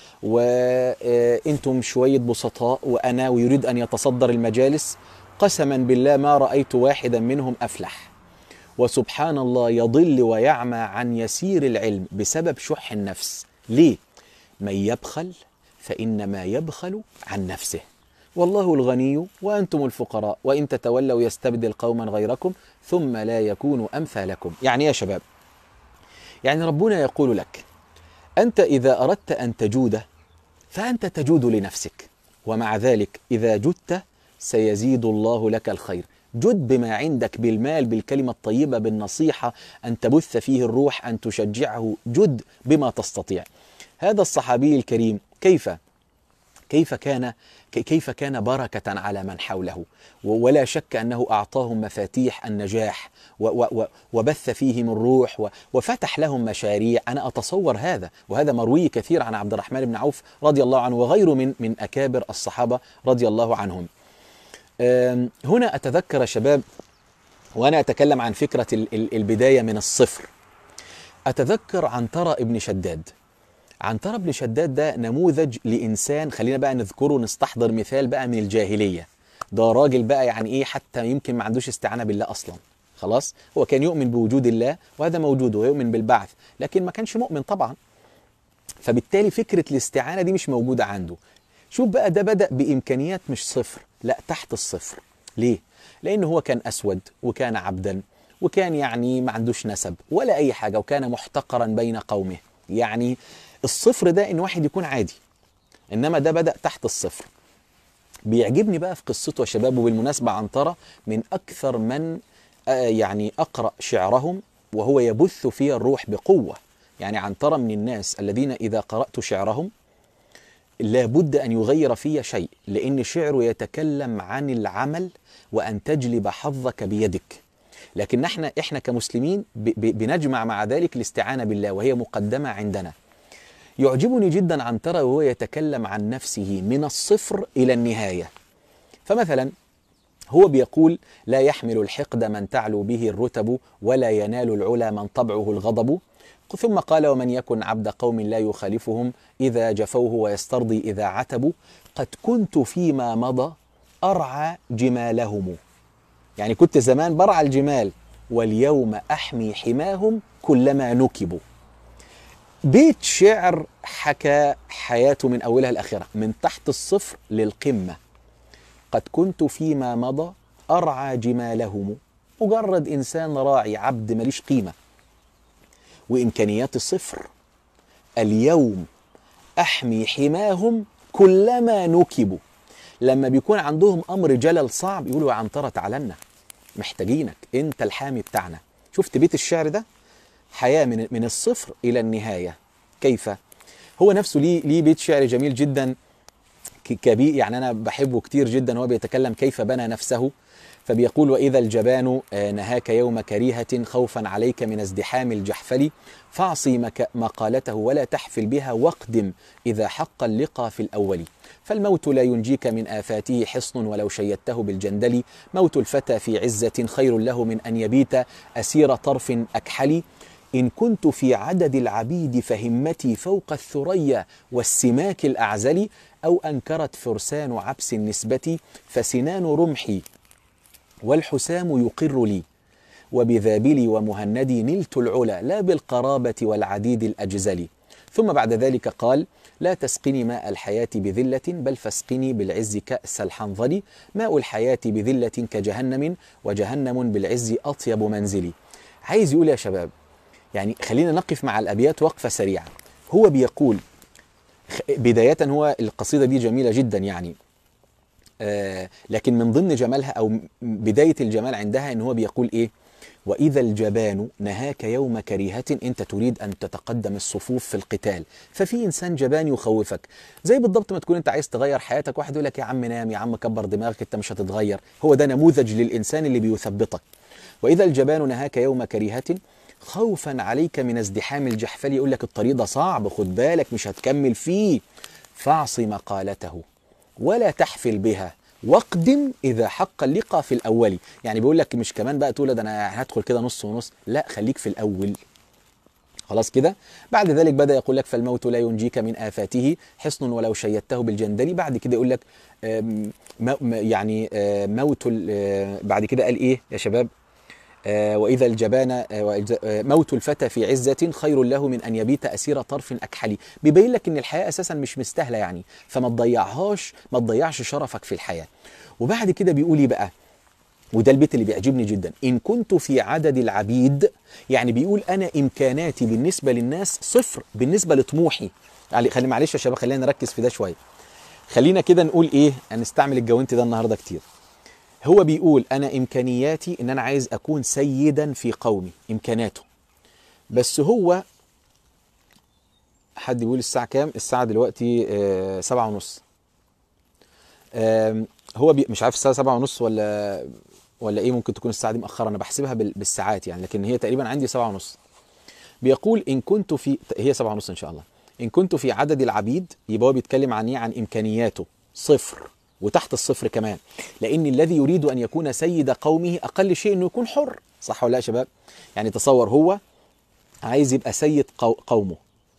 وانتم شويه بسطاء وانا ويريد ان يتصدر المجالس قسما بالله ما رايت واحدا منهم افلح وسبحان الله يضل ويعمى عن يسير العلم بسبب شح النفس ليه من يبخل فانما يبخل عن نفسه والله الغني وانتم الفقراء وان تتولوا يستبدل قوما غيركم ثم لا يكونوا امثالكم يعني يا شباب يعني ربنا يقول لك انت اذا اردت ان تجود فانت تجود لنفسك ومع ذلك اذا جدت سيزيد الله لك الخير جد بما عندك بالمال بالكلمة الطيبة بالنصيحة أن تبث فيه الروح أن تشجعه جد بما تستطيع هذا الصحابي الكريم كيف كيف كان كيف كان بركة على من حوله ولا شك أنه أعطاهم مفاتيح النجاح وبث فيهم الروح وفتح لهم مشاريع أنا أتصور هذا وهذا مروي كثير عن عبد الرحمن بن عوف رضي الله عنه وغيره من من أكابر الصحابة رضي الله عنهم هنا أتذكر شباب وأنا أتكلم عن فكرة البداية من الصفر أتذكر عنترة ابن شداد عنترة بن شداد ده نموذج لإنسان خلينا بقى نذكره نستحضر مثال بقى من الجاهلية ده راجل بقى يعني إيه حتى يمكن ما عندوش استعانة بالله أصلا خلاص هو كان يؤمن بوجود الله وهذا موجود ويؤمن بالبعث لكن ما كانش مؤمن طبعا فبالتالي فكرة الاستعانة دي مش موجودة عنده شوف بقى ده بدأ بإمكانيات مش صفر لا تحت الصفر ليه؟ لأنه هو كان أسود وكان عبدا وكان يعني ما عندوش نسب ولا أي حاجة وكان محتقرا بين قومه يعني الصفر ده ان واحد يكون عادي انما ده بدا تحت الصفر بيعجبني بقى في قصته يا شباب وبالمناسبه عنتره من اكثر من يعني اقرا شعرهم وهو يبث في الروح بقوه يعني عنتره من الناس الذين اذا قرات شعرهم لابد ان يغير في شيء لان شعره يتكلم عن العمل وان تجلب حظك بيدك لكن احنا احنا كمسلمين بنجمع مع ذلك الاستعانه بالله وهي مقدمه عندنا يعجبني جدا عنترة وهو يتكلم عن نفسه من الصفر إلى النهاية فمثلا هو بيقول لا يحمل الحقد من تعلو به الرتب ولا ينال العلا من طبعه الغضب ثم قال ومن يكن عبد قوم لا يخالفهم إذا جفوه ويسترضي إذا عتبوا قد كنت فيما مضى أرعى جمالهم يعني كنت زمان برعى الجمال واليوم أحمي حماهم كلما نكبوا بيت شعر حكى حياته من أولها لآخرها من تحت الصفر للقمة قد كنت فيما مضى أرعى جمالهم مجرد إنسان راعي عبد ماليش قيمة وإمكانيات صفر اليوم أحمي حماهم كلما نكبوا لما بيكون عندهم أمر جلل صعب يقولوا يا عنترة تعالى لنا محتاجينك أنت الحامي بتاعنا شفت بيت الشعر ده حياة من من الصفر إلى النهاية كيف؟ هو نفسه ليه ليه بيت شعر جميل جدا كبير يعني أنا بحبه كتير جدا هو بيتكلم كيف بنى نفسه فبيقول وإذا الجبان نهاك يوم كريهة خوفا عليك من ازدحام الجحفل فاعصي مقالته ولا تحفل بها واقدم إذا حق اللقى في الأول فالموت لا ينجيك من آفاته حصن ولو شيدته بالجندل موت الفتى في عزة خير له من أن يبيت أسير طرف أكحل إن كنت في عدد العبيد فهمتي فوق الثريا والسماك الأعزل أو أنكرت فرسان عبس النسبة فسنان رمحي والحسام يقر لي وبذابلي ومهندي نلت العلا لا بالقرابة والعديد الأجزل ثم بعد ذلك قال لا تسقني ماء الحياة بذلة بل فاسقني بالعز كأس الحنظل ماء الحياة بذلة كجهنم وجهنم بالعز أطيب منزلي عايز يقول يا شباب يعني خلينا نقف مع الأبيات وقفة سريعة هو بيقول بداية هو القصيدة دي جميلة جدا يعني آه لكن من ضمن جمالها أو بداية الجمال عندها إن هو بيقول إيه وإذا الجبان نهاك يوم كريهة أنت تريد أن تتقدم الصفوف في القتال ففي إنسان جبان يخوفك زي بالضبط ما تكون أنت عايز تغير حياتك واحد يقول لك يا عم نام يا عم كبر دماغك أنت مش هتتغير هو ده نموذج للإنسان اللي بيثبطك وإذا الجبان نهاك يوم كريهة خوفا عليك من ازدحام الجحفل يقول لك الطريق ده صعب خد بالك مش هتكمل فيه فاعص مقالته ولا تحفل بها واقدم اذا حق اللقاء في الاول يعني بيقول لك مش كمان بقى تقول ده انا هدخل كده نص ونص لا خليك في الاول خلاص كده بعد ذلك بدا يقول لك فالموت لا ينجيك من افاته حصن ولو شيدته بالجندل بعد كده يقول لك يعني موت بعد كده قال ايه يا شباب وإذا الجبان موت الفتى في عزة خير له من أن يبيت أسير طرف أكحلي بيبين لك إن الحياة أساسا مش مستاهلة يعني فما تضيعهاش ما تضيعش شرفك في الحياة وبعد كده بيقول إيه بقى وده البيت اللي بيعجبني جدا إن كنت في عدد العبيد يعني بيقول أنا إمكاناتي بالنسبة للناس صفر بالنسبة لطموحي يعني خلي معلش يا شباب خلينا نركز في ده شوية خلينا كده نقول إيه هنستعمل الجوانت ده النهاردة كتير هو بيقول انا امكانياتي ان انا عايز اكون سيدا في قومي امكاناته بس هو حد بيقول الساعة كام؟ الساعة دلوقتي آه سبعة ونص آم، هو بي مش عارف الساعة سبعة ونص ولا ولا ايه ممكن تكون الساعة دي مأخرة انا بحسبها بال- بالساعات يعني لكن هي تقريبا عندي سبعة ونص بيقول ان كنت في هي سبعة ونص ان شاء الله ان كنت في عدد العبيد يبقى هو بيتكلم عن ايه عن امكانياته صفر وتحت الصفر كمان لان الذي يريد ان يكون سيد قومه اقل شيء انه يكون حر صح ولا لا يا شباب يعني تصور هو عايز يبقى سيد قو- قومه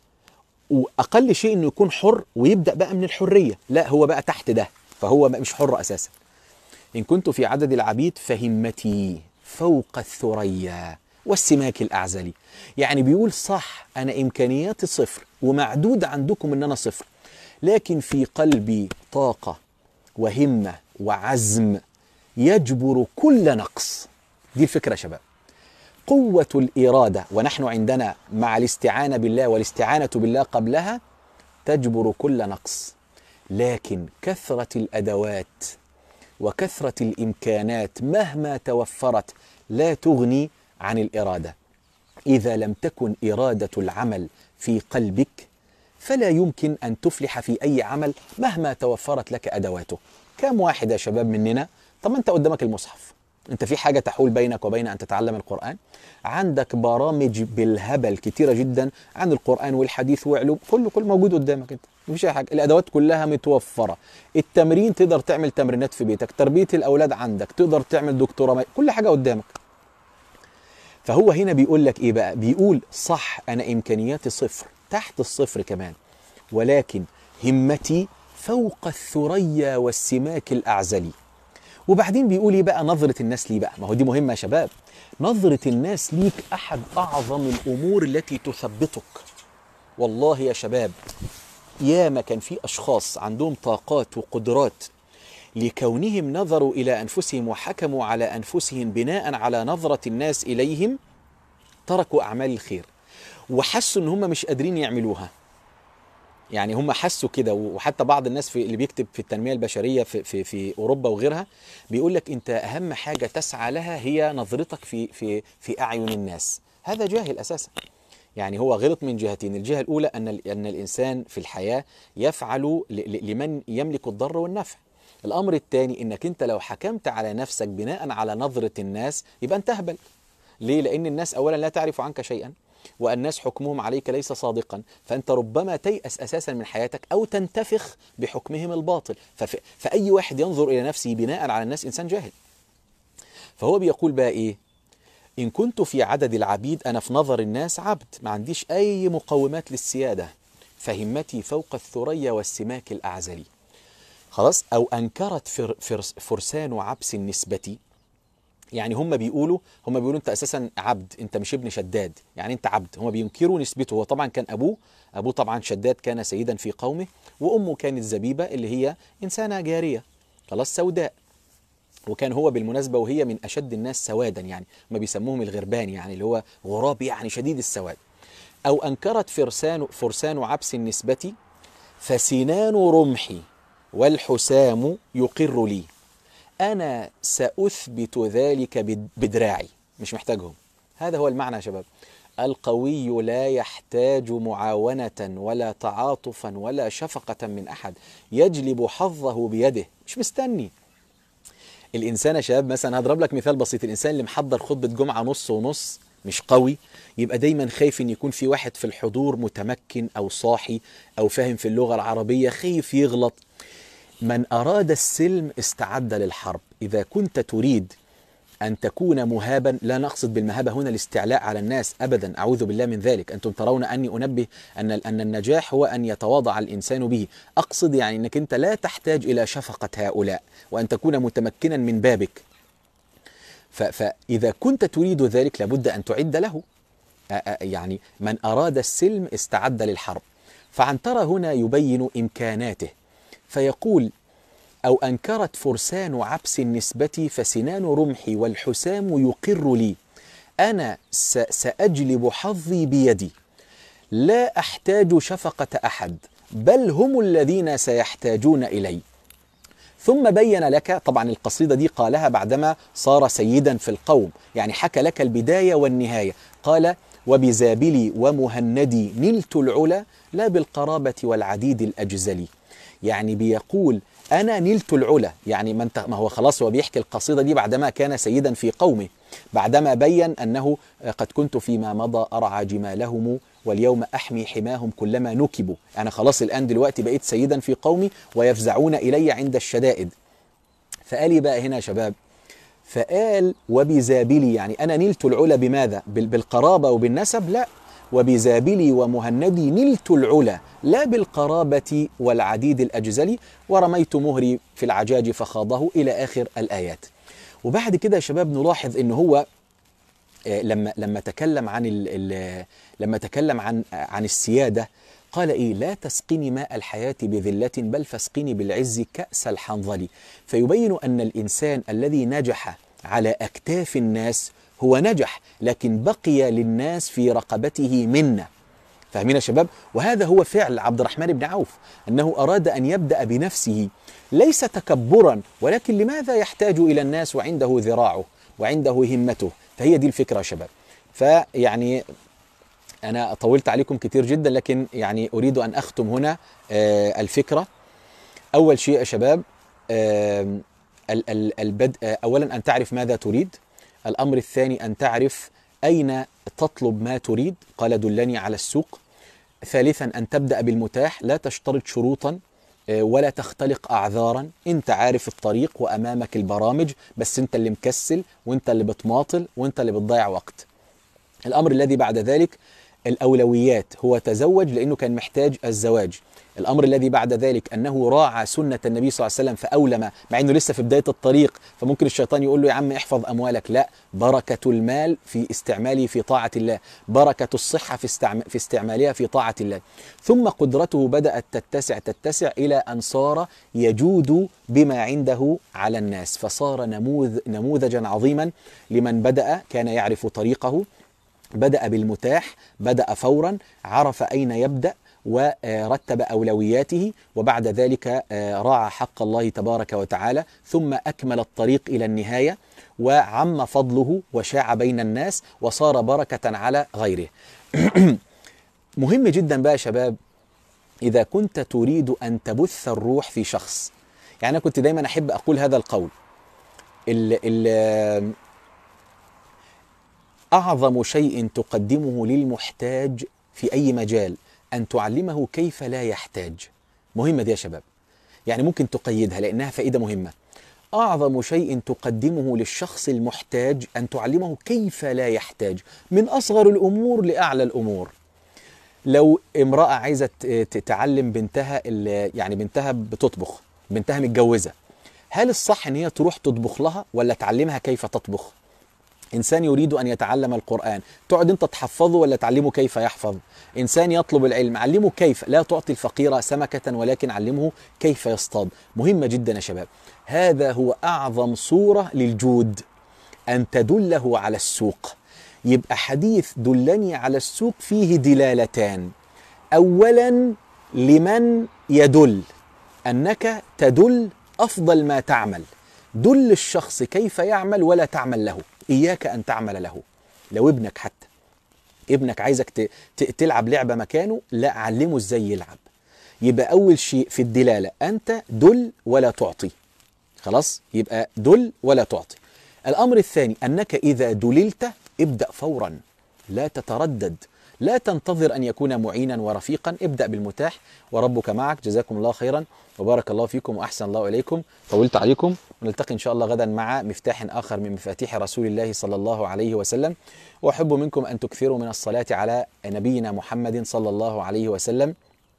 واقل شيء انه يكون حر ويبدا بقى من الحريه لا هو بقى تحت ده فهو بقى مش حر اساسا ان كنت في عدد العبيد فهمتي فوق الثريا والسماك الاعزلي يعني بيقول صح انا امكانياتي صفر ومعدود عندكم ان انا صفر لكن في قلبي طاقه وهمه وعزم يجبر كل نقص دي الفكره يا شباب قوة الإرادة ونحن عندنا مع الاستعانة بالله والاستعانة بالله قبلها تجبر كل نقص لكن كثرة الأدوات وكثرة الإمكانات مهما توفرت لا تغني عن الإرادة إذا لم تكن إرادة العمل في قلبك فلا يمكن أن تفلح في أي عمل مهما توفرت لك أدواته كم واحد يا شباب مننا طب ما أنت قدامك المصحف أنت في حاجة تحول بينك وبين أن تتعلم القرآن عندك برامج بالهبل كتيرة جدا عن القرآن والحديث وعلوم كله كله موجود قدامك أنت مفيش أي حاجة الأدوات كلها متوفرة التمرين تقدر تعمل تمرينات في بيتك تربية الأولاد عندك تقدر تعمل دكتوراه كل حاجة قدامك فهو هنا بيقول لك ايه بقى بيقول صح انا امكانياتي صفر تحت الصفر كمان ولكن همتي فوق الثريا والسماك الاعزلي وبعدين بيقول ايه بقى نظرة الناس ليه بقى ما هو دي مهمة يا شباب نظرة الناس ليك احد اعظم الامور التي تثبتك والله يا شباب ياما كان في اشخاص عندهم طاقات وقدرات لكونهم نظروا الى انفسهم وحكموا على انفسهم بناء على نظره الناس اليهم تركوا اعمال الخير وحسوا ان هم مش قادرين يعملوها يعني هم حسوا كده وحتى بعض الناس في اللي بيكتب في التنميه البشريه في في في اوروبا وغيرها بيقول لك انت اهم حاجه تسعى لها هي نظرتك في في في اعين الناس هذا جاهل اساسا يعني هو غلط من جهتين الجهه الاولى ان ال- ان الانسان في الحياه يفعل ل- ل- لمن يملك الضر والنفع الامر الثاني انك انت لو حكمت على نفسك بناء على نظره الناس يبقى انت اهبل ليه لان الناس اولا لا تعرف عنك شيئا والناس حكمهم عليك ليس صادقا فانت ربما تيأس اساسا من حياتك او تنتفخ بحكمهم الباطل فف... فاي واحد ينظر الى نفسه بناء على الناس انسان جاهل فهو بيقول بقى ايه ان كنت في عدد العبيد انا في نظر الناس عبد ما عنديش اي مقومات للسياده فهمتي فوق الثريا والسماك الاعزلي خلاص او انكرت فر فرس فرسان عبس النسبه يعني هم بيقولوا هم بيقولوا انت اساسا عبد انت مش ابن شداد يعني انت عبد هم بينكروا نسبته هو طبعا كان ابوه ابوه طبعا شداد كان سيدا في قومه وامه كانت زبيبه اللي هي انسانه جاريه خلاص سوداء وكان هو بالمناسبه وهي من اشد الناس سوادا يعني ما بيسموهم الغربان يعني اللي هو غراب يعني شديد السواد او انكرت فرسان فرسان عبس النسبه فسنان رمحي والحسام يقر لي أنا سأثبت ذلك بد- بدراعي مش محتاجهم هذا هو المعنى يا شباب القوي لا يحتاج معاونة ولا تعاطفا ولا شفقة من أحد يجلب حظه بيده مش مستني الإنسان يا شباب مثلا هضرب لك مثال بسيط الإنسان اللي محضر خطبة جمعة نص ونص مش قوي يبقى دايما خايف ان يكون في واحد في الحضور متمكن او صاحي او فاهم في اللغة العربية خايف يغلط من أراد السلم استعد للحرب إذا كنت تريد أن تكون مهابا لا نقصد بالمهابة هنا الاستعلاء على الناس أبدا أعوذ بالله من ذلك أنتم ترون أني أنبه أن أن النجاح هو أن يتواضع الإنسان به أقصد يعني أنك أنت لا تحتاج إلى شفقة هؤلاء وأن تكون متمكنا من بابك ف- فإذا كنت تريد ذلك لابد أن تعد له آ- آ- يعني من أراد السلم استعد للحرب فعنترة هنا يبين إمكاناته فيقول أو أنكرت فرسان عبس النسبة فسنان رمحي والحسام يقر لي أنا س- سأجلب حظي بيدي لا أحتاج شفقة أحد بل هم الذين سيحتاجون إلي ثم بين لك طبعا القصيدة دي قالها بعدما صار سيدا في القوم يعني حكى لك البداية والنهاية قال وبزابلي ومهندي نلت العلا لا بالقرابة والعديد الأجزلي يعني بيقول أنا نلت العلا يعني ما, انت ما هو خلاص هو بيحكي القصيدة دي بعدما كان سيدا في قومه بعدما بين أنه قد كنت فيما مضى أرعى جمالهم واليوم أحمي حماهم كلما نكبوا أنا خلاص الآن دلوقتي بقيت سيدا في قومي ويفزعون إلي عند الشدائد فقال لي بقى هنا يا شباب فقال وبزابلي يعني أنا نلت العلا بماذا بالقرابة وبالنسب لا وبزابلي ومهندي نلت العلا لا بالقرابة والعديد الأجزلي ورميت مهري في العجاج فخاضه إلى آخر الآيات وبعد كده يا شباب نلاحظ ان هو لما لما تكلم عن ال ال لما تكلم عن عن السياده قال ايه لا تسقني ماء الحياه بذله بل فاسقني بالعز كاس الحنظل فيبين ان الانسان الذي نجح على اكتاف الناس هو نجح لكن بقي للناس في رقبته منه فاهمين يا شباب وهذا هو فعل عبد الرحمن بن عوف انه اراد ان يبدا بنفسه ليس تكبرا ولكن لماذا يحتاج الى الناس وعنده ذراعه وعنده همته فهي دي الفكره يا شباب فيعني انا طولت عليكم كتير جدا لكن يعني اريد ان اختم هنا آه الفكره اول شيء يا شباب آه البدء اولا ان تعرف ماذا تريد الامر الثاني ان تعرف اين تطلب ما تريد قال دلني على السوق ثالثا ان تبدا بالمتاح لا تشترط شروطا ولا تختلق اعذارا انت عارف الطريق وامامك البرامج بس انت اللي مكسل وانت اللي بتماطل وانت اللي بتضيع وقت الامر الذي بعد ذلك الاولويات هو تزوج لانه كان محتاج الزواج الامر الذي بعد ذلك انه راعى سنه النبي صلى الله عليه وسلم فاولم مع انه لسه في بدايه الطريق فممكن الشيطان يقول له يا عم احفظ اموالك لا بركه المال في استعماله في طاعه الله بركه الصحه في في استعمالها في طاعه الله ثم قدرته بدات تتسع تتسع الى ان صار يجود بما عنده على الناس فصار نموذ نموذجا عظيما لمن بدا كان يعرف طريقه بدا بالمتاح بدا فورا عرف اين يبدا ورتب اولوياته وبعد ذلك راعى حق الله تبارك وتعالى ثم اكمل الطريق الى النهايه وعم فضله وشاع بين الناس وصار بركه على غيره. مهم جدا بقى يا شباب اذا كنت تريد ان تبث الروح في شخص يعني انا كنت دايما احب اقول هذا القول ال ال اعظم شيء تقدمه للمحتاج في اي مجال أن تعلمه كيف لا يحتاج مهمة دي يا شباب يعني ممكن تقيدها لأنها فائدة مهمة أعظم شيء تقدمه للشخص المحتاج أن تعلمه كيف لا يحتاج من أصغر الأمور لأعلى الأمور لو امرأة عايزة تعلم بنتها يعني بنتها بتطبخ بنتها متجوزة هل الصح ان هي تروح تطبخ لها ولا تعلمها كيف تطبخ انسان يريد ان يتعلم القران تقعد انت تحفظه ولا تعلمه كيف يحفظ انسان يطلب العلم علمه كيف لا تعطي الفقير سمكه ولكن علمه كيف يصطاد مهمه جدا يا شباب هذا هو اعظم صوره للجود ان تدله على السوق يبقى حديث دلني على السوق فيه دلالتان اولا لمن يدل انك تدل افضل ما تعمل دل الشخص كيف يعمل ولا تعمل له اياك ان تعمل له لو ابنك حتى ابنك عايزك ت... ت... تلعب لعبه مكانه لا علمه ازاي يلعب يبقى اول شيء في الدلاله انت دل ولا تعطي خلاص يبقى دل ولا تعطي الامر الثاني انك اذا دللت ابدا فورا لا تتردد لا تنتظر ان يكون معينا ورفيقا ابدا بالمتاح وربك معك جزاكم الله خيرا وبارك الله فيكم واحسن الله اليكم طولت عليكم ونلتقي ان شاء الله غدا مع مفتاح اخر من مفاتيح رسول الله صلى الله عليه وسلم واحب منكم ان تكثروا من الصلاه على نبينا محمد صلى الله عليه وسلم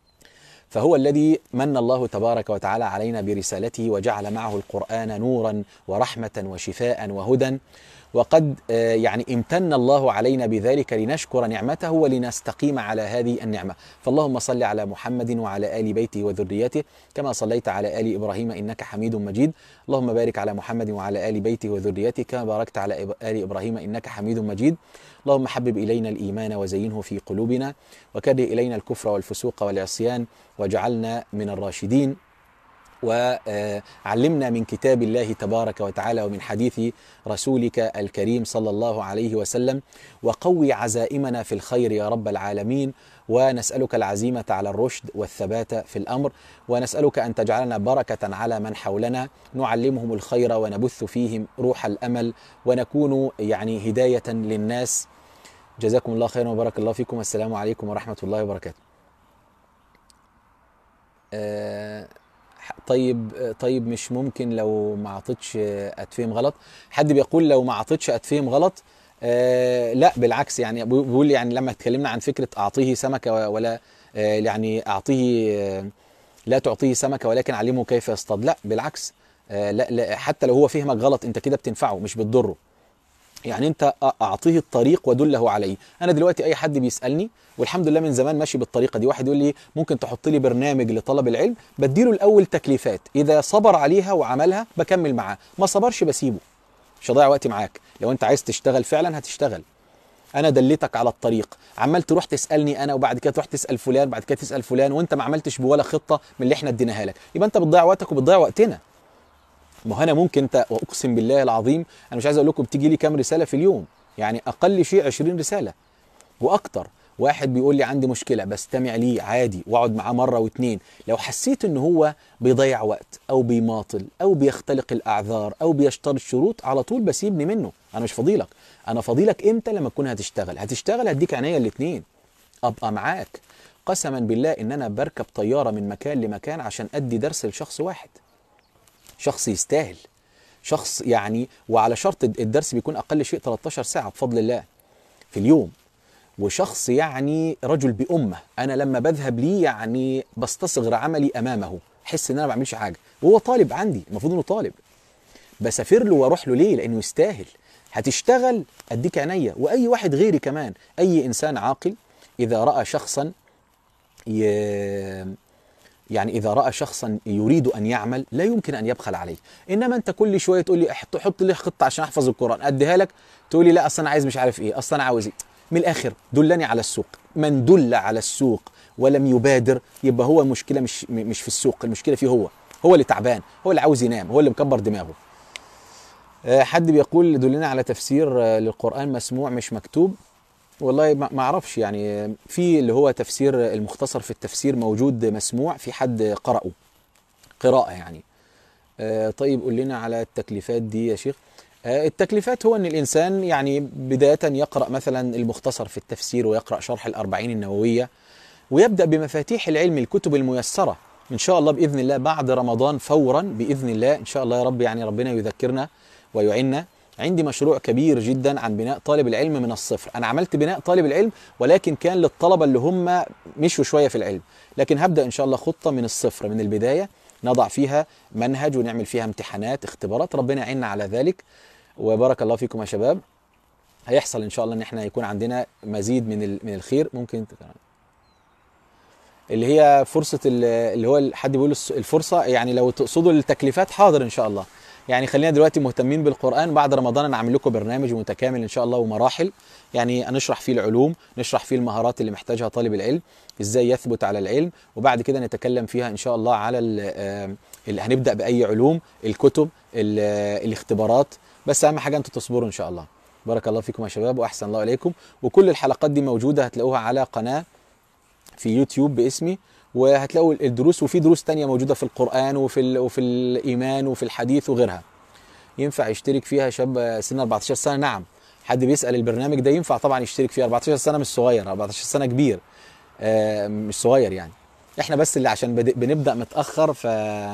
فهو الذي من الله تبارك وتعالى علينا برسالته وجعل معه القران نورا ورحمه وشفاء وهدى وقد يعني امتن الله علينا بذلك لنشكر نعمته ولنستقيم على هذه النعمه فاللهم صل على محمد وعلى ال بيته وذريته كما صليت على ال ابراهيم انك حميد مجيد اللهم بارك على محمد وعلى ال بيته وذريته كما باركت على ال ابراهيم انك حميد مجيد اللهم حبب الينا الايمان وزينه في قلوبنا وكره الينا الكفر والفسوق والعصيان واجعلنا من الراشدين وعلمنا من كتاب الله تبارك وتعالى ومن حديث رسولك الكريم صلى الله عليه وسلم وقوي عزائمنا في الخير يا رب العالمين ونسألك العزيمة على الرشد والثبات في الأمر ونسألك أن تجعلنا بركة على من حولنا نعلمهم الخير ونبث فيهم روح الأمل ونكون يعني هداية للناس جزاكم الله خيرا وبارك الله فيكم والسلام عليكم ورحمة الله وبركاته آه، طيب طيب مش ممكن لو ما عطتش اتفهم غلط حد بيقول لو ما عطتش اتفهم غلط آه لا بالعكس يعني بيقول يعني لما اتكلمنا عن فكره اعطيه سمكه ولا آه يعني اعطيه آه لا تعطيه سمكه ولكن علمه كيف يصطاد لا بالعكس آه لا, لا حتى لو هو فهمك غلط انت كده بتنفعه مش بتضره يعني انت اعطيه الطريق ودله عليه انا دلوقتي اي حد بيسالني والحمد لله من زمان ماشي بالطريقه دي واحد يقول لي ممكن تحط لي برنامج لطلب العلم بديله الاول تكليفات اذا صبر عليها وعملها بكمل معاه ما صبرش بسيبه مش هضيع وقتي معاك لو انت عايز تشتغل فعلا هتشتغل انا دليتك على الطريق عمال تروح تسالني انا وبعد كده تروح تسال فلان بعد كده تسال فلان وانت ما عملتش بولا خطه من اللي احنا اديناها لك يبقى انت بتضيع وقتك وبتضيع وقتنا ما هو انا ممكن انت واقسم بالله العظيم انا مش عايز اقول لكم بتيجي لي كام رساله في اليوم يعني اقل شيء 20 رساله واكتر واحد بيقول لي عندي مشكله بستمع ليه عادي واقعد معاه مره واتنين لو حسيت ان هو بيضيع وقت او بيماطل او بيختلق الاعذار او بيشترط شروط على طول بسيبني منه انا مش فضيلك انا فضيلك امتى لما تكون هتشتغل هتشتغل هديك عينيا الاتنين ابقى معاك قسما بالله ان انا بركب طياره من مكان لمكان عشان ادي درس لشخص واحد شخص يستاهل شخص يعني وعلى شرط الدرس بيكون اقل شيء 13 ساعه بفضل الله في اليوم وشخص يعني رجل بأمة أنا لما بذهب ليه يعني بستصغر عملي أمامه أحس إن أنا ما بعملش حاجة وهو طالب عندي المفروض إنه طالب بسافر له وأروح له ليه لأنه يستاهل هتشتغل أديك عينيا وأي واحد غيري كمان أي إنسان عاقل إذا رأى شخصا ي... يعني إذا رأى شخصا يريد أن يعمل لا يمكن أن يبخل عليه إنما أنت كل شوية تقول لي حط, حط لي خطة عشان أحفظ القرآن أديها لك تقول لي لا أصل أنا عايز مش عارف إيه أصل أنا عاوز إيه من الآخر دلني على السوق من دل على السوق ولم يبادر يبقى هو المشكلة مش مش في السوق المشكلة فيه هو هو اللي تعبان هو اللي عاوز ينام هو اللي مكبر دماغه حد بيقول دلنا على تفسير للقرآن مسموع مش مكتوب والله ما اعرفش يعني في اللي هو تفسير المختصر في التفسير موجود مسموع في حد قرأه قراءة يعني طيب قول لنا على التكليفات دي يا شيخ التكليفات هو ان الانسان يعني بدايه يقرا مثلا المختصر في التفسير ويقرا شرح الاربعين النوويه ويبدا بمفاتيح العلم الكتب الميسره ان شاء الله باذن الله بعد رمضان فورا باذن الله ان شاء الله يا رب يعني ربنا يذكرنا ويعيننا عندي مشروع كبير جدا عن بناء طالب العلم من الصفر انا عملت بناء طالب العلم ولكن كان للطلبه اللي هم مشوا شويه في العلم لكن هبدا ان شاء الله خطه من الصفر من البدايه نضع فيها منهج ونعمل فيها امتحانات اختبارات ربنا يعيننا على ذلك وبارك الله فيكم يا شباب هيحصل ان شاء الله ان احنا يكون عندنا مزيد من من الخير ممكن اللي هي فرصه اللي هو حد بيقول الفرصه يعني لو تقصدوا التكليفات حاضر ان شاء الله يعني خلينا دلوقتي مهتمين بالقران بعد رمضان انا اعمل لكم برنامج متكامل ان شاء الله ومراحل يعني نشرح فيه العلوم نشرح فيه المهارات اللي محتاجها طالب العلم ازاي يثبت على العلم وبعد كده نتكلم فيها ان شاء الله على اللي هنبدا باي علوم الكتب الاختبارات بس اهم حاجه انتوا تصبروا ان شاء الله بارك الله فيكم يا شباب واحسن الله اليكم وكل الحلقات دي موجوده هتلاقوها على قناه في يوتيوب باسمي وهتلاقوا الدروس وفي دروس تانية موجودة في القرآن وفي وفي الإيمان وفي الحديث وغيرها ينفع يشترك فيها شاب سن 14 سنة نعم حد بيسأل البرنامج ده ينفع طبعا يشترك فيه 14 سنة مش صغير 14 سنة كبير آه مش صغير يعني احنا بس اللي عشان بنبدأ متأخر ف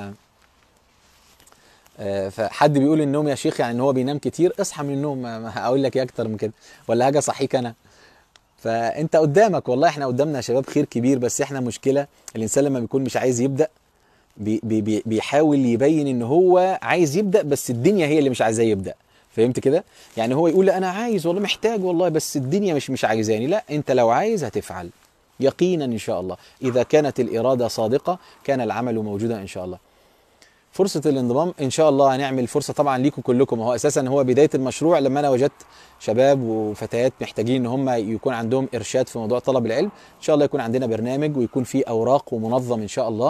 فحد بيقول النوم يا شيخ يعني ان هو بينام كتير اصحى من النوم ما هقول لك ايه اكتر من كده ولا حاجه صحيك انا فانت قدامك والله احنا قدامنا يا شباب خير كبير بس احنا مشكله الانسان لما بيكون مش عايز يبدا بي بي بيحاول يبين ان هو عايز يبدا بس الدنيا هي اللي مش عايزاه يبدا فهمت كده يعني هو يقول انا عايز والله محتاج والله بس الدنيا مش مش عايزاني لا انت لو عايز هتفعل يقينا ان شاء الله اذا كانت الاراده صادقه كان العمل موجودا ان شاء الله فرصة الانضمام إن شاء الله هنعمل فرصة طبعا ليكم كلكم هو أساسا هو بداية المشروع لما أنا وجدت شباب وفتيات محتاجين إن هم يكون عندهم إرشاد في موضوع طلب العلم إن شاء الله يكون عندنا برنامج ويكون فيه أوراق ومنظم إن شاء الله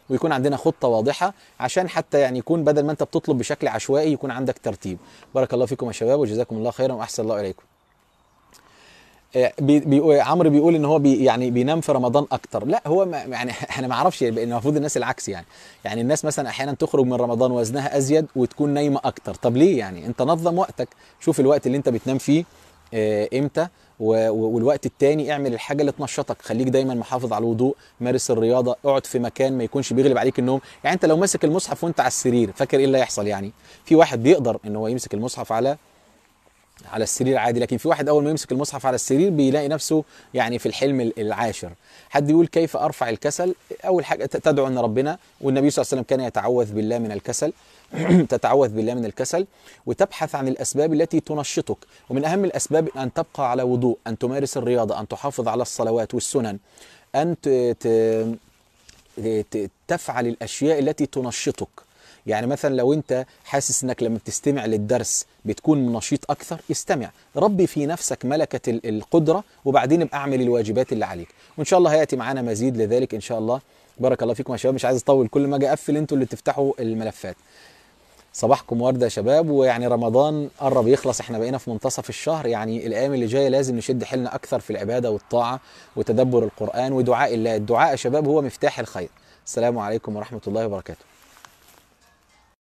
ويكون عندنا خطه واضحه عشان حتى يعني يكون بدل ما انت بتطلب بشكل عشوائي يكون عندك ترتيب بارك الله فيكم يا شباب وجزاكم الله خيرا واحسن الله اليكم آه، بي بي عمرو بيقول ان هو بي يعني بينام في رمضان اكتر لا هو ما يعني انا ما اعرفش المفروض الناس العكس يعني يعني الناس مثلا احيانا تخرج من رمضان وزنها ازيد وتكون نايمه اكتر طب ليه يعني انت نظم وقتك شوف الوقت اللي انت بتنام فيه آه، امتى و- و- والوقت التاني اعمل الحاجه اللي تنشطك خليك دايما محافظ على الوضوء مارس الرياضه اقعد في مكان ما يكونش بيغلب عليك النوم يعني انت لو ماسك المصحف وانت على السرير فاكر ايه اللي هيحصل يعني في واحد بيقدر ان هو يمسك المصحف على على السرير عادي لكن في واحد اول ما يمسك المصحف على السرير بيلاقي نفسه يعني في الحلم ال- العاشر حد يقول كيف ارفع الكسل اول حاجه ت- تدعو ان ربنا والنبي صلى الله عليه وسلم كان يتعوذ بالله من الكسل تتعوذ بالله من الكسل وتبحث عن الاسباب التي تنشطك ومن اهم الاسباب ان تبقى على وضوء ان تمارس الرياضه ان تحافظ على الصلوات والسنن ان ت... ت... ت- تفعل الاشياء التي تنشطك يعني مثلا لو انت حاسس انك لما بتستمع للدرس بتكون نشيط اكثر استمع ربي في نفسك ملكه ال- القدره وبعدين ابقى اعمل الواجبات اللي عليك وان شاء الله هياتي معانا مزيد لذلك ان شاء الله بارك الله فيكم يا شباب مش عايز اطول كل ما اجي اقفل انتوا اللي تفتحوا الملفات صباحكم ورده يا شباب ويعني رمضان قرب يخلص احنا بقينا في منتصف الشهر يعني الايام اللي جايه لازم نشد حيلنا اكثر في العباده والطاعه وتدبر القران ودعاء الله الدعاء يا شباب هو مفتاح الخير السلام عليكم ورحمه الله وبركاته